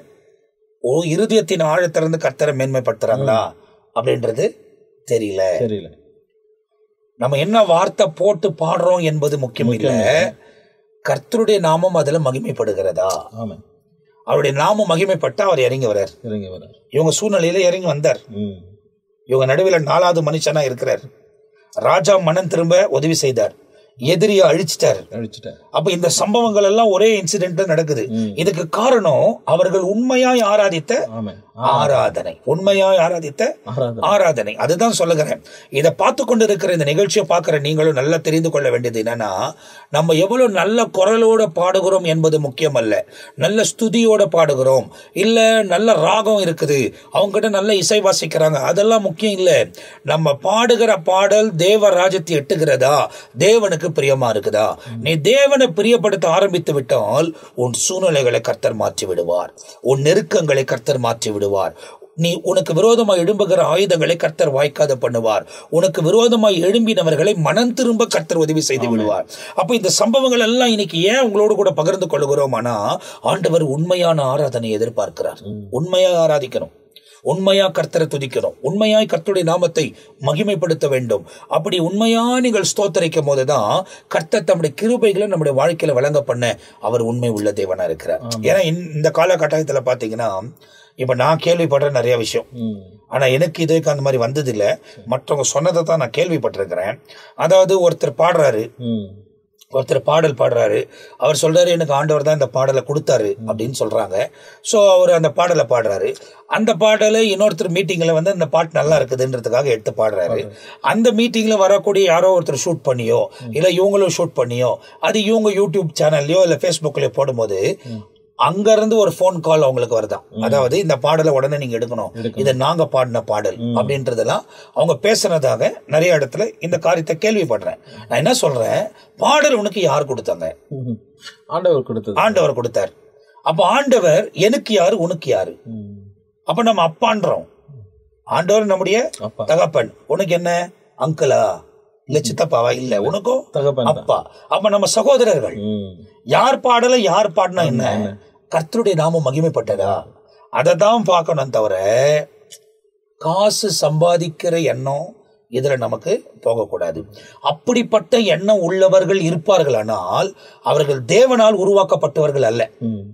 ஓ இருதயத்தின் ஆழத்திலிருந்து கர்த்தரை மேன்மைப்படுத்துறாங்களா அப்படின்றது தெரியல தெரியல நம்ம என்ன வார்த்தை போட்டு பாடுறோம் என்பது முக்கியம் இல்ல கர்த்தருடைய நாமம் அதுல மகிமைப்படுகிறதா ஆமா அவருடைய நாமம் மகிமைப்பட்டா அவர் இறங்கி வர்றார் இறங்கி வர இவங்க சூழ்நிலையில இறங்கி வந்தார் ம் இவங்க நடுவில் நாலாவது மனுஷனா இருக்கிறார் ராஜா மனம் திரும்ப உதவி செய்தார் எதிரியை அழிச்சிட்டார் அழிச்சிட்டேன் அப்ப இந்த சம்பவங்கள் எல்லாம் ஒரே இன்சிடென்ட் நடக்குது இதுக்கு காரணம் அவர்கள் உண்மையாய் ஆராதித்த ஆமா ஆராதனை உண்மையாய் ஆராதித்த ஆராதனை ஆராதனை அதுதான் சொல்லுகிறேன் இதை பார்த்து கொண்டு இருக்கிற இந்த நிகழ்ச்சியை பார்க்கிற நீங்களும் நல்லா தெரிந்து கொள்ள வேண்டியது என்னன்னா நம்ம எவ்வளவு நல்ல குரலோட பாடுகிறோம் என்பது முக்கியம் அல்ல நல்ல ஸ்துதியோட பாடுகிறோம் இல்ல நல்ல ராகம் இருக்குது அவங்க கிட்ட நல்ல இசை வாசிக்கிறாங்க அதெல்லாம் முக்கியம் இல்ல நம்ம பாடுகிற பாடல் தேவ ராஜ்யத்தை எட்டுகிறதா தேவனுக்கு பிரியமா இருக்குதா நீ தேவனை பிரியப்படுத்த ஆரம்பித்து விட்டால் உன் சூழ்நிலைகளை கர்த்தர் மாற்றி விடுவார் உன் நெருக்கங்களை கர்த்தர் மாற்றி விடுவார் நீ உனக்கு விரோதமாய் எழும்புகிற ஆயுதங்களை கர்த்தர் வாய்க்காத பண்ணுவார் உனக்கு விரோதமாய் எழும்பினவர்களை மனம் திரும்ப கர்த்தர் உதவி செய்து விடுவார் அப்ப இந்த சம்பவங்கள் எல்லாம் இன்னைக்கு ஏன் உங்களோடு கூட பகிர்ந்து கொள்கிறோமானா ஆண்டவர் உண்மையான ஆராதனையை எதிர்பார்க்கிறார் உண்மையா ஆராதிக்கணும் உண்மையா கர்த்தரை துதிக்கணும் உண்மையாய் கர்த்தருடைய நாமத்தை மகிமைப்படுத்த வேண்டும் அப்படி உண்மையா நீங்கள் ஸ்தோத்தரிக்கும் போதுதான் கர்த்தர் தம்முடைய கிருபைகளை நம்முடைய வாழ்க்கையில வழங்க பண்ண அவர் உண்மை உள்ள தேவனா இருக்கிறார் ஏன்னா இந்த- இந்த காலகட்டத்துல பாத்தீங்கன்னா இப்ப நான் கேள்விப்படுற நிறைய விஷயம் ம் ஆனா எனக்கு இதுக்கு அந்த மாதிரி வந்ததில்லை மற்றவங்க சொன்னதை தான் நான் கேள்விப்பட்டிருக்கிறேன் அதாவது ஒருத்தர் பாடுறாரு ம் ஒருத்தர் பாடல் பாடுறாரு அவர் சொல்றாரு எனக்கு ஆண்டவர் தான் இந்த பாடலை கொடுத்தாரு அப்படின்னு சொல்றாங்க ஸோ அவர் அந்த பாடலை பாடுறாரு அந்த பாடலை இன்னொருத்தர் மீட்டிங்ல வந்து அந்த பாட்டு நல்லா இருக்குதுன்றதுக்காக எடுத்து பாடுறாரு அந்த மீட்டிங்ல வரக்கூடிய யாரோ ஒருத்தர் ஷூட் பண்ணியோ இல்ல இவங்களும் ஷூட் பண்ணியோ அது இவங்க யூடியூப் சேனல்லையோ இல்ல ஃபேஸ்புக்லயோ போடும்போது அங்க இருந்து ஒரு ஃபோன் கால் அவங்களுக்கு வருதாம் அதாவது இந்த பாடலை உடனே நீங்க எடுக்கணும் இது நாங்க பாடின பாடல் அப்படின்றதெல்லாம் அவங்க பேசுனதாக நிறைய இடத்துல இந்த காரியத்தை கேள்விப்படுறேன் நான் என்ன சொல்றேன் பாடல் உனக்கு யார் கொடுத்தாங்க ம். ஆண்டவர் கொடுத்தது ஆண்டவர் கொடுத்தார் அப்ப ஆண்டவர் எனக்கு யாரு உனக்கு யாரு ம். அப்ப நம்ம அப்பான்றோம் ஆண்டவர் நம்முடைய அப்பா தகப்பன் உனக்கு என்ன அங்கிளா இல்ல சித்தப்பாவா இல்ல உனக்கும் தகப்பன் தான். அப்பா அப்ப நம்ம சகோதரர்கள் ம். யார் பாடல யார் பாடினா என்ன கர்த்தருடைய நாமம் மகிமைப்பட்டதா அதை தான் பார்க்கணும் தவிர காசு சம்பாதிக்கிற எண்ணம் இதுல நமக்கு போகக்கூடாது அப்படிப்பட்ட எண்ணம் உள்ளவர்கள் இருப்பார்களானால் அவர்கள் தேவனால் உருவாக்கப்பட்டவர்கள் அல்ல ம்.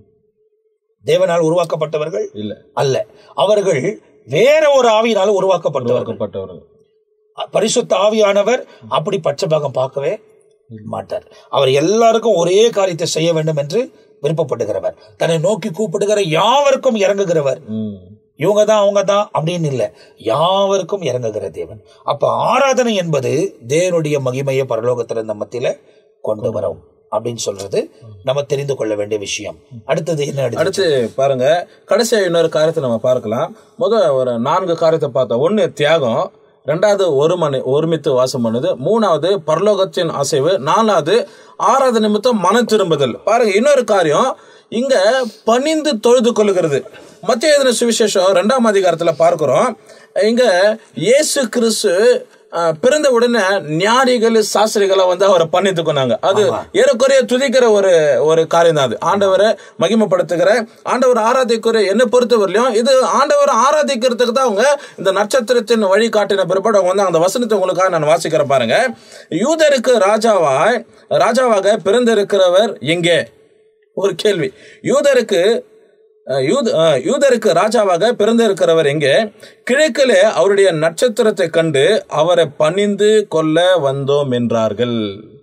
தேவனால் உருவாக்கப்பட்டவர்கள் இல்ல அல்ல அவர்கள் வேற ஒரு ஆவியினால உருவாக்கப்பட்டவர்கள் உருவாக்கப்பட்டவர்கள் பரிசுத்த ஆவியானவர் அப்படி பட்சபாகம் பார்க்கவே மாட்டார் அவர் எல்லாருக்கும் ஒரே காரியத்தை செய்ய வேண்டும் என்று விருப்பப்படுகிறவர் தன்னை நோக்கி கூப்பிடுகிற யாவருக்கும் இறங்குகிறவர் ம். இவங்க தான் அவங்க தான் அப்படின்னு இல்லை யாவருக்கும் இறங்குகிற தேவன் அப்ப ஆராதனை என்பது தேவனுடைய மகிமையை பரலோகத்துல இந்த மத்தியில கொண்டு வரும் அப்படின்னு சொல்றது நம்ம தெரிந்து கொள்ள வேண்டிய விஷயம் அடுத்தது என்ன அடுத்து அடுத்து பாருங்க கடைசியா இன்னொரு காரியத்தை நம்ம பார்க்கலாம் முத ஒரு நான்கு காரியத்தை பார்த்தோம் ஒன்னு தியாகம் ரெண்டாவது ஒரு மணி ஒருமித்து வாசம் பண்ணுது மூணாவது பரலோகத்தின் அசைவு நாலாவது ஆறாவது நிமித்தம் மனம் திரும்புதல் பாருங்க இன்னொரு காரியம் இங்க பணிந்து தொழுது கொள்ளுகிறது மத்திய எழுதின சுவிசேஷம் ரெண்டாம் அதிகாரத்துல பார்க்கிறோம் இங்க இயேசு கிறிஸ்து அஹ், பிறந்த உடனே ஞானிகள் சாஸ்திரிகளை வந்து அவரை பணித்து கொண்டாங்க அது ஏறக்குறைய துதிக்கிற ஒரு ஒரு காரியம் தான் அது ஆண்டவரை மகிமைப்படுத்துகிற ஆண்டவர் ஆராதிக்கிற என்னை பொறுத்தவரையிலும் இது ஆண்டவரை ஆராதிக்கிறதுக்கு தான் அவங்க இந்த நட்சத்திரத்தின் வழி காட்டின பிற்பாடு அவங்க வந்து அந்த வசனத்தை உங்களுக்காக நான் வாசிக்கிறேன் பாருங்க யூதருக்கு ராஜாவாய் ராஜாவாக பிறந்திருக்கிறவர் எங்கே ஒரு கேள்வி யூதருக்கு அஹ், யூத அஹ், யூதருக்கு ராஜாவாக பிறந்திருக்கிறவர் எங்கே கிழக்கிலே அவருடைய நட்சத்திரத்தை கண்டு அவரை பணிந்து கொள்ள வந்தோம் என்றார்கள்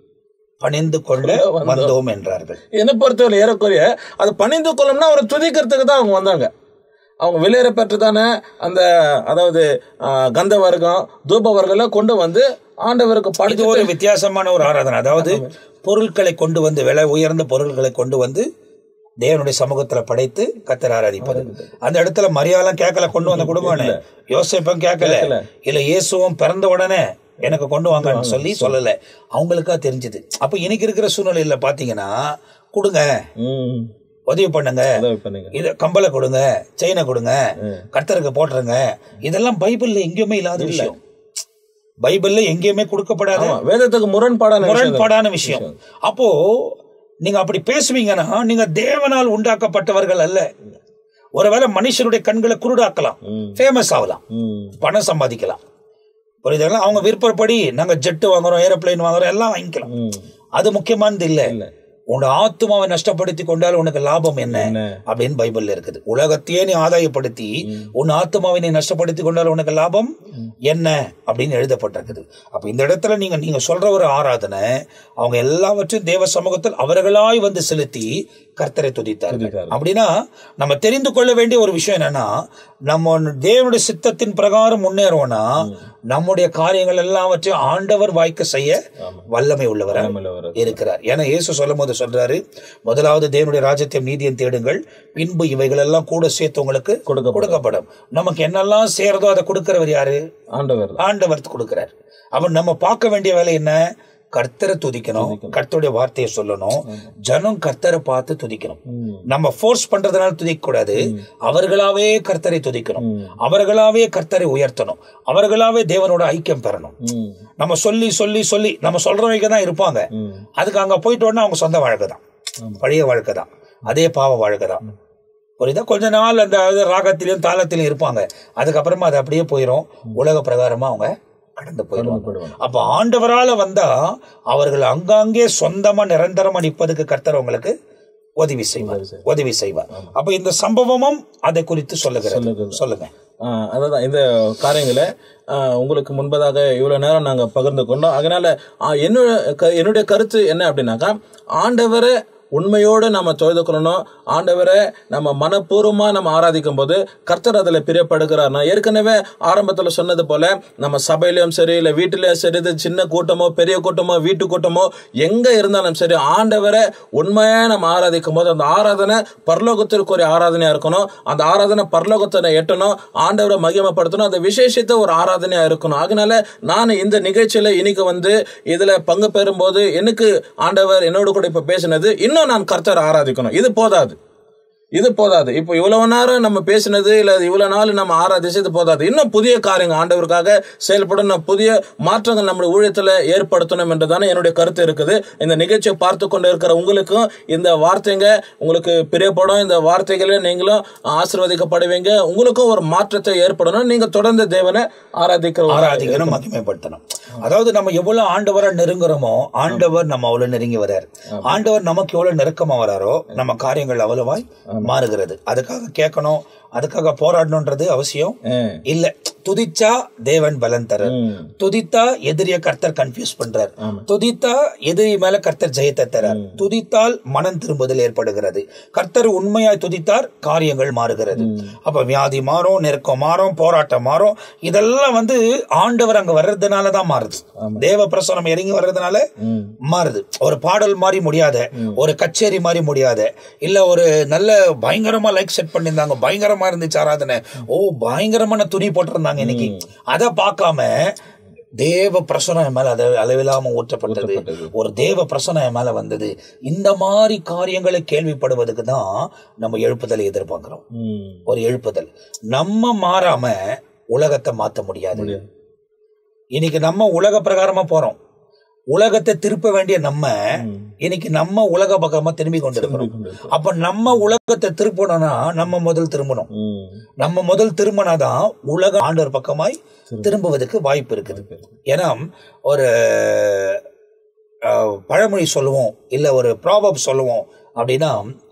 பணிந்து கொள்ள வந்தோம் என்றார்கள் என்னை பொறுத்தவரை ஏறக்குறைய அது பணிந்து கொள்ளணும்னா அவரை துதிக்கிறதுக்கு தான் அவங்க வந்தாங்க அவங்க வெளியேற பெற்று தானே அந்த அதாவது அஹ், கந்த வர்க்கம் தூப வர்க்கம் கொண்டு வந்து ஆண்டவருக்கு இது படித்து ஒரு வித்தியாசமான ஒரு ஆராதனை அதாவது பொருட்களை கொண்டு வந்து விலை உயர்ந்த பொருட்களை கொண்டு வந்து தேவனுடைய சமூகத்துல படைத்து கத்தர் ஆராதிப்பது அந்த இடத்துல மரியாதைலாம் கேட்கல கொண்டு வந்த குடும்பம் யோசிப்பம் கேட்கல இல்ல இயேசுவும் பிறந்த உடனே எனக்கு கொண்டு வாங்கன்னு சொல்லி சொல்லல அவங்களுக்கா தெரிஞ்சது அப்ப இன்னைக்கு இருக்கிற சூழ்நிலையில பாத்தீங்கன்னா கொடுங்க ம் உதவி பண்ணுங்க உதவி பண்ணுங்க இத கம்பளை கொடுங்க செயினை கொடுங்க கர்த்தருக்கு போட்டுருங்க இதெல்லாம் பைபிள்ல எங்கேயுமே இல்லாத விஷயம் பைபிள்ல எங்கேயுமே கொடுக்கப்படாத ஆமா, வேதத்துக்கு முரண்பாடான விஷயம் தான். முரண்பாடான விஷயம் அப்போ நீங்க அப்படி பேசுவீங்கன்னா நீங்க தேவனால் உண்டாக்கப்பட்டவர்கள் அல்ல ஒருவேளை மனுஷனுடைய கண்களை குருடாக்கலாம் ம். ஃபேமஸ் ஆகலாம் ம் பணம் சம்பாதிக்கலாம் புரியுதுங்களா அவங்க விருப்பப்படி நாங்க ஜெட்டு வாங்குறோம் ஏரோப்ளேன் வாங்குறோம் எல்லாம் வாங்கிக்கலாம் ம் அது முக்கியமானது இல்ல இல்ல உன்னோட ஆத்மாவை நஷ்டப்படுத்தி கொண்டால் உனக்கு லாபம் என்ன என்ன? அப்படின்னு பைபிள்ல இருக்குது உலகத்தையே நீ ஆதாயப்படுத்தி உன் ஆத்மாவை நீ நஷ்டப்படுத்தி கொண்டால் உனக்கு லாபம் என்ன அப்படின்னு எழுதப்பட்டிருக்குது அப்ப இந்த இடத்துல நீங்க நீங்க சொல்ற ஒரு ஆராதனை அவங்க எல்லாவற்றையும் தேவ சமூகத்தில் அவர்களாய் வந்து செலுத்தி கர்த்தரை துதித்தார்கள் துதித்தார்கள். அப்படின்னா நம்ம தெரிந்து கொள்ள வேண்டிய ஒரு விஷயம் என்னன்னா நம்ம தேவனுடைய சித்தத்தின் பிரகாரம் முன்னேறுவோம்னா நம்முடைய காரியங்கள் எல்லாவற்றையும் ஆண்டவர் வாய்க்க செய்ய வல்லமை உள்ளவரா உள்ளவர். இருக்கிறார் ஏன்னா இயேசு சொல்லும் போது சொல்றாரு முதலாவது தேவனுடைய ராஜ்யத்தையும் நீதியும் தேடுங்கள் பின்பு இவைகள் எல்லாம் கூட சேர்த்து உங்களுக்கு கொடுக்கப்படும். கொடுக்கப்படும் நமக்கு என்னெல்லாம் சேருதோ அதை கொடுக்கிறவர் யாரு ஆண்டவர் தான். ஆண்டவர் கொடுக்கிறார் அவன் நம்ம பார்க்க வேண்டிய வேலை என்ன கர்த்தரை துதிக்கணும் கர்த்தருடைய வார்த்தையை சொல்லணும் ஜனம் கர்த்தரை பார்த்து துதிக்கணும் ம். நம்ம ஃபோர்ஸ் பண்றதுனால துதிக்க கூடாது அவர்களாவே கர்த்தரை துதிக்கணும் அவர்களாவே கர்த்தரை உயர்த்தணும் அவர்களாவே தேவனோட ஐக்கியம் பெறணும் ம் நம்ம சொல்லி சொல்லி சொல்லி நம்ம சொல்றவங்க தான் இருப்பாங்க ம் அதுக்கு அங்க போயிட்டு உடனே அவங்க சொந்த வாழ்க்கை தான் பழைய வாழ்க்கை தான் அதே பாவ வாழ்க்கை தான் புரியுதா கொஞ்ச நாள் அந்த அது ராகத்திலையும் தாளத்திலையும் இருப்பாங்க அதுக்கப்புறமா அது அப்படியே போயிடும் உலக பிரகாரமா அவங்க கடந்து போயிடுவாங்க போயிடுவாங்க. அப்ப ஆண்டவரால வந்தா அவர்கள் அங்காங்கே சொந்தமா நிரந்தரமா நிற்பதுக்கு கர்த்தர் உங்களுக்கு உதவி செய்வார் உதவி செய்வார் அப்ப இந்த சம்பவமும் அதை குறித்து சொல்லுகிறது சொல்லுகிறது. சொல்லுங்க ஆஹ் அதான் இந்த காரியங்களை ஆஹ் உங்களுக்கு முன்பதாக இவ்வளவு நேரம் நாங்க பகிர்ந்து கொண்டோம் அதனால ஆஹ் என்னோட க- என்னுடைய கருத்து என்ன அப்படின்னாக்கா ஆண்டவரை உண்மையோடு நம்ம தொழுது கொள்ளணும் ஆண்டவரை நம்ம மனப்பூர்வமா நம்ம ஆராதிக்கும் போது கர்த்தர் அதில் பிரியப்படுகிறார் நான் ஏற்கனவே ஆரம்பத்தில் சொன்னது போல நம்ம சபையிலும் சரி இல்லை வீட்டிலையும் சரி இது சின்ன கூட்டமோ பெரிய கூட்டமோ வீட்டு கூட்டமோ எங்க இருந்தாலும் சரி ஆண்டவரை உண்மையா நம்ம ஆராதிக்கும் போது அந்த ஆராதனை பரலோகத்திற்குரிய ஆராதனையா இருக்கணும் அந்த ஆராதனை பரலோகத்தை எட்டணும் ஆண்டவரை மகிமைப்படுத்தணும் அந்த விசேஷித்த ஒரு ஆராதனையா இருக்கணும் அதனால நான் இந்த நிகழ்ச்சியில இன்னைக்கு வந்து இதுல பங்கு பெறும்போது எனக்கு ஆண்டவர் என்னோட கூட இப்ப பேசினது இன்னும் நான் கர்த்தரை ஆராதிக்கணும் இது போதாது இது போதாது இப்போ இவ்வளவு நேரம் நம்ம பேசினது இல்ல இவ்வளவு நாள் நம்ம ஆராதிச்சது போதாது இன்னும் புதிய காரியங்கள் ஆண்டவருக்காக செயல்படணும் புதிய மாற்றங்கள் நம்முடைய ஊழியத்துல ஏற்படுத்தணும் என்றுதானே என்னுடைய கருத்து இருக்குது இந்த நிகழ்ச்சியை பார்த்து கொண்டு இருக்கிற உங்களுக்கும் இந்த வார்த்தைங்க உங்களுக்கு பிரியப்படும் இந்த வார்த்தைகளை நீங்களும் ஆசீர்வதிக்கப்படுவீங்க உங்களுக்கும் ஒரு மாற்றத்தை ஏற்படணும் நீங்க தொடர்ந்து தேவனை ஆராதிக்கிற ஆராதிக்கணும் மகிமைப்படுத்தணும் அதாவது நம்ம எவ்வளவு ஆண்டவரை நெருங்குறோமோ ஆண்டவர் நம்ம அவ்வளவு நெருங்கி வர்றார் ஆண்டவர் நமக்கு எவ்வளவு நெருக்கமா வராரோ நம்ம காரியங்கள் அவ்வளவாய் மாறுகிறது அதுக்காக கேட்கணும் அதுக்காக போராடணும்ன்றது அவசியம் இல்ல துதிச்சா தேவன் பலன் தர துதித்தா எதிரிய கர்த்தர் கன்ஃபியூஸ் பண்றார் துதித்தா எதிரி மேல கர்த்தர் ஜெயத்தை தரார் துதித்தால் மனம் திரும்புதல் ஏற்படுகிறது கர்த்தர் உண்மையாய் துதித்தார் காரியங்கள் மாறுகிறது அப்ப வியாதி மாறும் நெருக்கம் மாறும் போராட்டம் மாறும் இதெல்லாம் வந்து ஆண்டவர் அங்க வர்றதுனால தான் மாறுது தேவ பிரசனம் இறங்கி வர்றதுனால மாறுது ஒரு பாடல் மாதிரி முடியாத ஒரு கச்சேரி மாதிரி முடியாத இல்ல ஒரு நல்ல பயங்கரமா லைக் செட் பண்ணியிருந்தாங்க பயங்கரமா இருந்துச்சு ஆராதனை ஓ பயங்கரமான துணி போட்டிருந்தாங்க இன்னைக்கு அதை பார்க்காம தேவ பிரசனம் என் மேல அதை அளவில்லாம ஊற்றப்பட்டது ஒரு தேவ பிரசனம் என் மேல வந்தது இந்த மாதிரி காரியங்களை கேள்விப்படுவதுக்கு தான் நம்ம எழுப்புதலை எதிர்பார்க்கிறோம் ஒரு எழுப்புதல் நம்ம மாறாம உலகத்தை மாத்த முடியாது இன்னைக்கு நம்ம உலக பிரகாரமா போறோம் உலகத்தை திருப்ப வேண்டிய நம்ம இன்னைக்கு நம்ம உலக பக்கமா திரும்பி கொண்டிருக்கிறோம் அப்ப நம்ம உலகத்தை திருப்பணும்னா நம்ம முதல் திரும்பணும் நம்ம முதல் திரும்பினாதான் உலக ஆண்டவர் பக்கமாய் திரும்புவதற்கு வாய்ப்பு இருக்குது ஏன்னா ஒரு அஹ், பழமொழி சொல்லுவோம் இல்ல ஒரு ப்ராபப் சொல்லுவோம் அப்படின்னா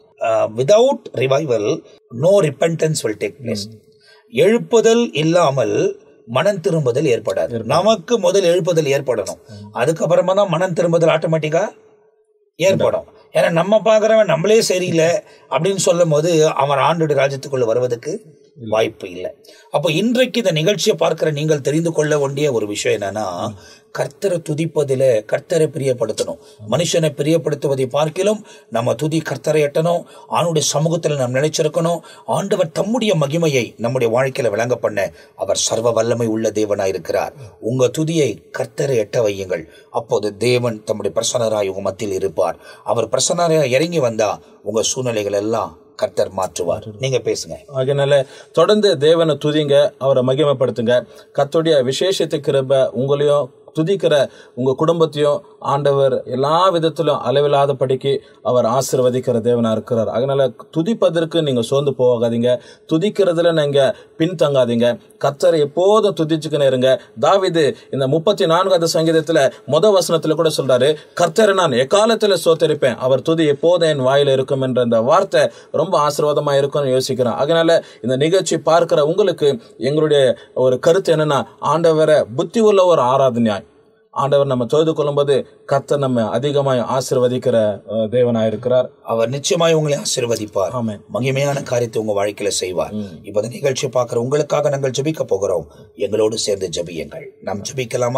without revival no repentance will take place எழுப்புதல் இல்லாமல் மனம் திரும்புதல் ஏற்படாது நமக்கு முதல் எழுப்புதல் ஏற்படணும் அதுக்கப்புறமா தான் மனம் திரும்புதல் ஆட்டோமேட்டிக்கா ஏற்படும் ஏன்னா நம்ம பார்க்குறவன் நம்மளே சரியில்லை அப்படின்னு சொல்லும் போது அவன் ஆண்டோட ராஜ்யத்துக்குள்ள வருவதற்கு வாய்ப்பு இல்லை அப்போ இன்றைக்கு இந்த நிகழ்ச்சியை பார்க்கிற நீங்கள் தெரிந்து கொள்ள வேண்டிய ஒரு விஷயம் என்னன்னா கர்த்தரை துதிப்பதில் கர்த்தரை பிரியப்படுத்தணும் மனுஷனை பிரியப்படுத்துவதை பார்க்கிலும் நம்ம துதி கர்த்தரை எட்டணும் ஆணுடைய சமூகத்தில் நாம் நினைச்சிருக்கணும் ஆண்டவர் தம்முடைய மகிமையை நம்முடைய வாழ்க்கையில விளங்க பண்ண அவர் சர்வ வல்லமை உள்ள தேவனாயிருக்கிறார் உங்க துதியை கர்த்தரை எட்ட வையுங்கள் அப்போது தேவன் தம்முடைய பிரசன்னராய் உங்க மத்தியில் இருப்பார் அவர் பிரசன்னராய் இறங்கி வந்தா உங்க சூழ்நிலைகள் எல்லாம் கர்த்தர் மாற்றுவார் நீங்க பேசுங்க அதனால தொடர்ந்து தேவனை துதிங்க அவரை மகிமைப்படுத்துங்க கர்த்தருடைய விசேஷத்து கிருப உங்களையும் துதிக்கிற உங்க குடும்பத்தையும் ஆண்டவர் எல்லா விதத்திலும் அளவில்லாத படிக்கு அவர் ஆசீர்வதிக்கிற தேவனா இருக்கிறார் அதனால துதிப்பதற்கு நீங்க சோர்ந்து போகாதீங்க துதிக்கிறதுல நீங்க பின்தங்காதீங்க கர்த்தரை எப்போதும் துதிச்சுக்கின்னு இருங்க தாவிது இந்த முப்பத்தி நான்காவது சங்கீதத்துல முத வசனத்துல கூட சொல்றாரு கர்த்தரை நான் எக்காலத்துல சோத்தரிப்பேன் அவர் துதி எப்போதும் என் வாயில இருக்கும் என்ற இந்த வார்த்தை ரொம்ப ஆசீர்வாதமா இருக்கும்னு யோசிக்கிறேன் அதனால இந்த நிகழ்ச்சி பார்க்கிற உங்களுக்கு எங்களுடைய ஒரு கருத்து என்னன்னா ஆண்டவரை புத்தி உள்ள ஒரு ஆராதனையாய் ஆண்டவர் நம்ம தொழுது கொள்ளும்போது கர்த்தர் நம்ம அதிகமாய் ஆசீர்வதிக்கிற அஹ், தேவனாயிருக்கிறார் அவர் நிச்சயமாய் உங்களை ஆசீர்வதிப்பார் ஆமென். மகிமையான காரியத்தை உங்க வாழ்க்கையில செய்வார் இப்ப இந்த நிகழ்ச்சியை பார்க்கிற உங்களுக்காக நாங்கள் ஜெபிக்க போகிறோம் எங்களோடு சேர்ந்து ஜெபியுங்கள் நாம் ஜெபிக்கலாமா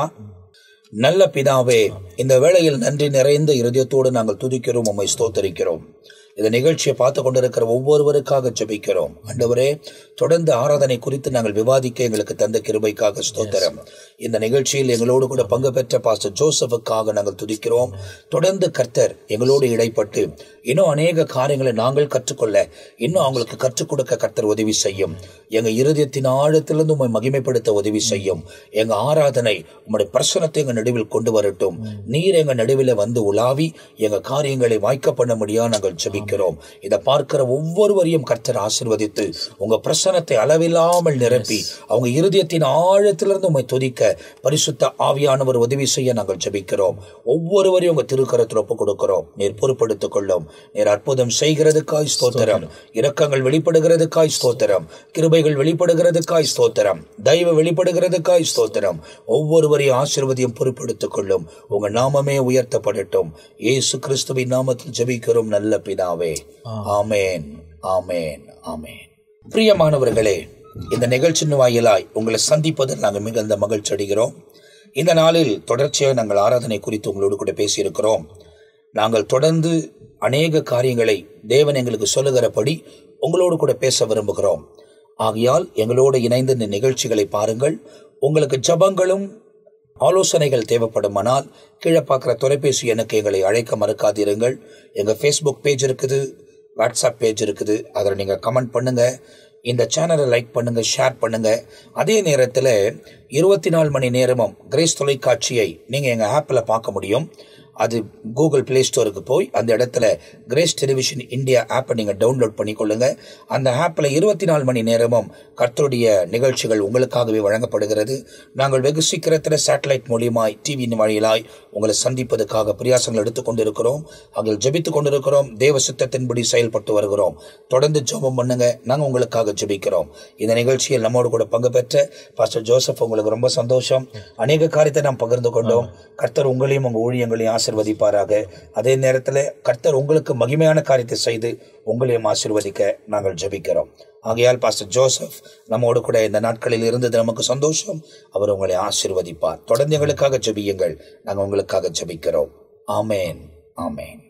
நல்ல பிதாவே இந்த வேளையில் நன்றி நிறைந்த இருதயத்தோடு நாங்கள் துதிக்கிறோம் உம்மை ஸ்தோத்தரிக்கிறோம் இந்த நிகழ்ச்சியை பார்த்து கொண்டிருக்கிற ஒவ்வொருவருக்காக ஜெபிக்கிறோம் ஆண்டவரே தொடர்ந்து ஆராதனை குறித்து நாங்கள் விவாதிக்க எங்களுக்கு தந்த கிருபைக்காக ஸ்தோத்திரம் இந்த நிகழ்ச்சியில் எங்களோடு கூட பங்கு பெற்ற பாஸ்டர் ஜோசஃபுக்காக நாங்கள் துதிக்கிறோம் தொடர்ந்து கர்த்தர் எங்களோடு இடைப்பட்டு இன்னும் அநேக காரியங்களை நாங்கள் கற்றுக்கொள்ள இன்னும் அவங்களுக்கு கற்றுக் கொடுக்க கர்த்தர் உதவி செய்யும் எங்க இருதயத்தின் ஆழத்திலிருந்து உம்மை மகிமைப்படுத்த உதவி செய்யும் எங்க ஆராதனை உம்முடைய பிரசனத்தை எங்க நடுவில் கொண்டு வரட்டும் நீர் எங்க நடுவில் வந்து உலாவி எங்க காரியங்களை வாய்க்க பண்ண முடியா நாங்கள் ஜெபிக்கிறோம் இதை பார்க்கிற ஒவ்வொருவரையும் கர்த்தர் ஆசீர்வதித்து உங்க பிரசனத்தை அளவில்லாமல் நிரப்பி அவங்க இருதயத்தின் ஆழத்திலிருந்து உம்மை துதிக்க பரிசுத்த ஆவியானவர் உதவி செய்ய நாங்கள் ஜெபிக்கிறோம் ஒவ்வொருவரையும் உங்க திருக்கரத்தில் ஒப்பு கொடுக்கிறோம் நீர் பொறுப்படுத்திக் கொள்ளும் நீர் அற்புதம் செய்கிறதுக்காய் ஸ்தோத்திரம் இரக்கங்கள் வெளிப்படுகிறதுக்காய் ஸ்தோத்திரம் கிருபைகள் வெளிப்படுகிறதுக்காய் ஸ்தோத்திரம் தயவு வெளிப்படுகிறதுக்காய் ஸ்தோத்திரம் ஒவ்வொருவரையும் ஆசீர்வதியும் பொறுப்படுத்திக் கொள்ளும் உங்க நாமமே உயர்த்தப்படட்டும் இயேசு கிறிஸ்துவின் நாமத்தில் ஜெபிக்கிறோம் நல்ல பிதாவே ஆமேன் ஆமேன் ஆமேன் பிரியமானவர்களே இந்த நிகழ்ச்சியின் வாயிலாய் உங்களை சந்திப்பதில் நாங்கள் மிகுந்த மகிழ்ச்சி அடைகிறோம் இந்த நாளில் தொடர்ச்சியாக நாங்கள் ஆராதனை குறித்து உங்களோடு கூட பேசியிருக்கிறோம் நாங்கள் தொடர்ந்து அநேக காரியங்களை தேவன் எங்களுக்கு சொல்லுகிறபடி உங்களோடு கூட பேச விரும்புகிறோம் ஆகையால் எங்களோடு இணைந்து இந்த நிகழ்ச்சிகளை பாருங்கள் உங்களுக்கு ஜபங்களும் ஆலோசனைகள் தேவைப்படுமானால் கீழே பார்க்குற தொலைபேசி எனக்கு எங்களை அழைக்க மறக்காதிருங்கள் எங்கள் ஃபேஸ்புக் பேஜ் இருக்குது வாட்ஸ்அப் பேஜ் இருக்குது அதில் நீங்கள் கமெண்ட் பண்ணுங்கள் இந்த சேனலை லைக் பண்ணுங்க ஷேர் பண்ணுங்க அதே நேரத்தில் இருபத்தி நாலு மணி நேரமும் கிரேஸ் தொலைக்காட்சியை நீங்கள் எங்கள் ஆப்பில் பார்க்க முடியும் அது கூகுள் ப்ளே ஸ்டோருக்கு போய் அந்த இடத்துல கிரேஸ் டெலிவிஷன் இந்தியா ஆப்பை நீங்கள் டவுன்லோட் பண்ணிக்கொள்ளுங்க அந்த ஆப்பில் இருபத்தி நாலு மணி நேரமும் கர்த்தருடைய நிகழ்ச்சிகள் உங்களுக்காகவே வழங்கப்படுகிறது நாங்கள் வெகு சீக்கிரத்தில் சேட்டலைட் மூலியமாய் டிவியின் வழியிலாய் உங்களை சந்திப்பதற்காக பிரியாசங்கள் எடுத்துக்கொண்டு இருக்கிறோம் அதில் ஜெபித்து கொண்டிருக்கிறோம் தேவ சித்தத்தின்படி செயல்பட்டு வருகிறோம் தொடர்ந்து ஜெபம் பண்ணுங்க நாங்கள் உங்களுக்காக ஜெபிக்கிறோம் இந்த நிகழ்ச்சியில் நம்மோடு கூட பங்கு பெற்ற பாஸ்டர் ஜோசப் உங்களுக்கு ரொம்ப சந்தோஷம் அநேக காரியத்தை நாம் பகிர்ந்து கொண்டோம் கர்த்தர் உங்களையும் உங்கள் ஊழியங்களையும் ஆசிர்வதிப்பாராக அதே நேரத்தில் கர்த்தர் உங்களுக்கு மகிமையான காரியத்தை செய்து உங்களையும் ஆசிர்வதிக்க நாங்கள் ஜெபிக்கிறோம் ஆகையால் பாஸ்டர் ஜோசப் நம்மோடு கூட இந்த நாட்களில் இருந்தது நமக்கு சந்தோஷம் அவர் உங்களை ஆசிர்வதிப்பார் தொடர்ந்து எங்களுக்காக ஜெபியுங்கள் நாங்கள் உங்களுக்காக ஜெபிக்கிறோம் ஆமேன் ஆமேன்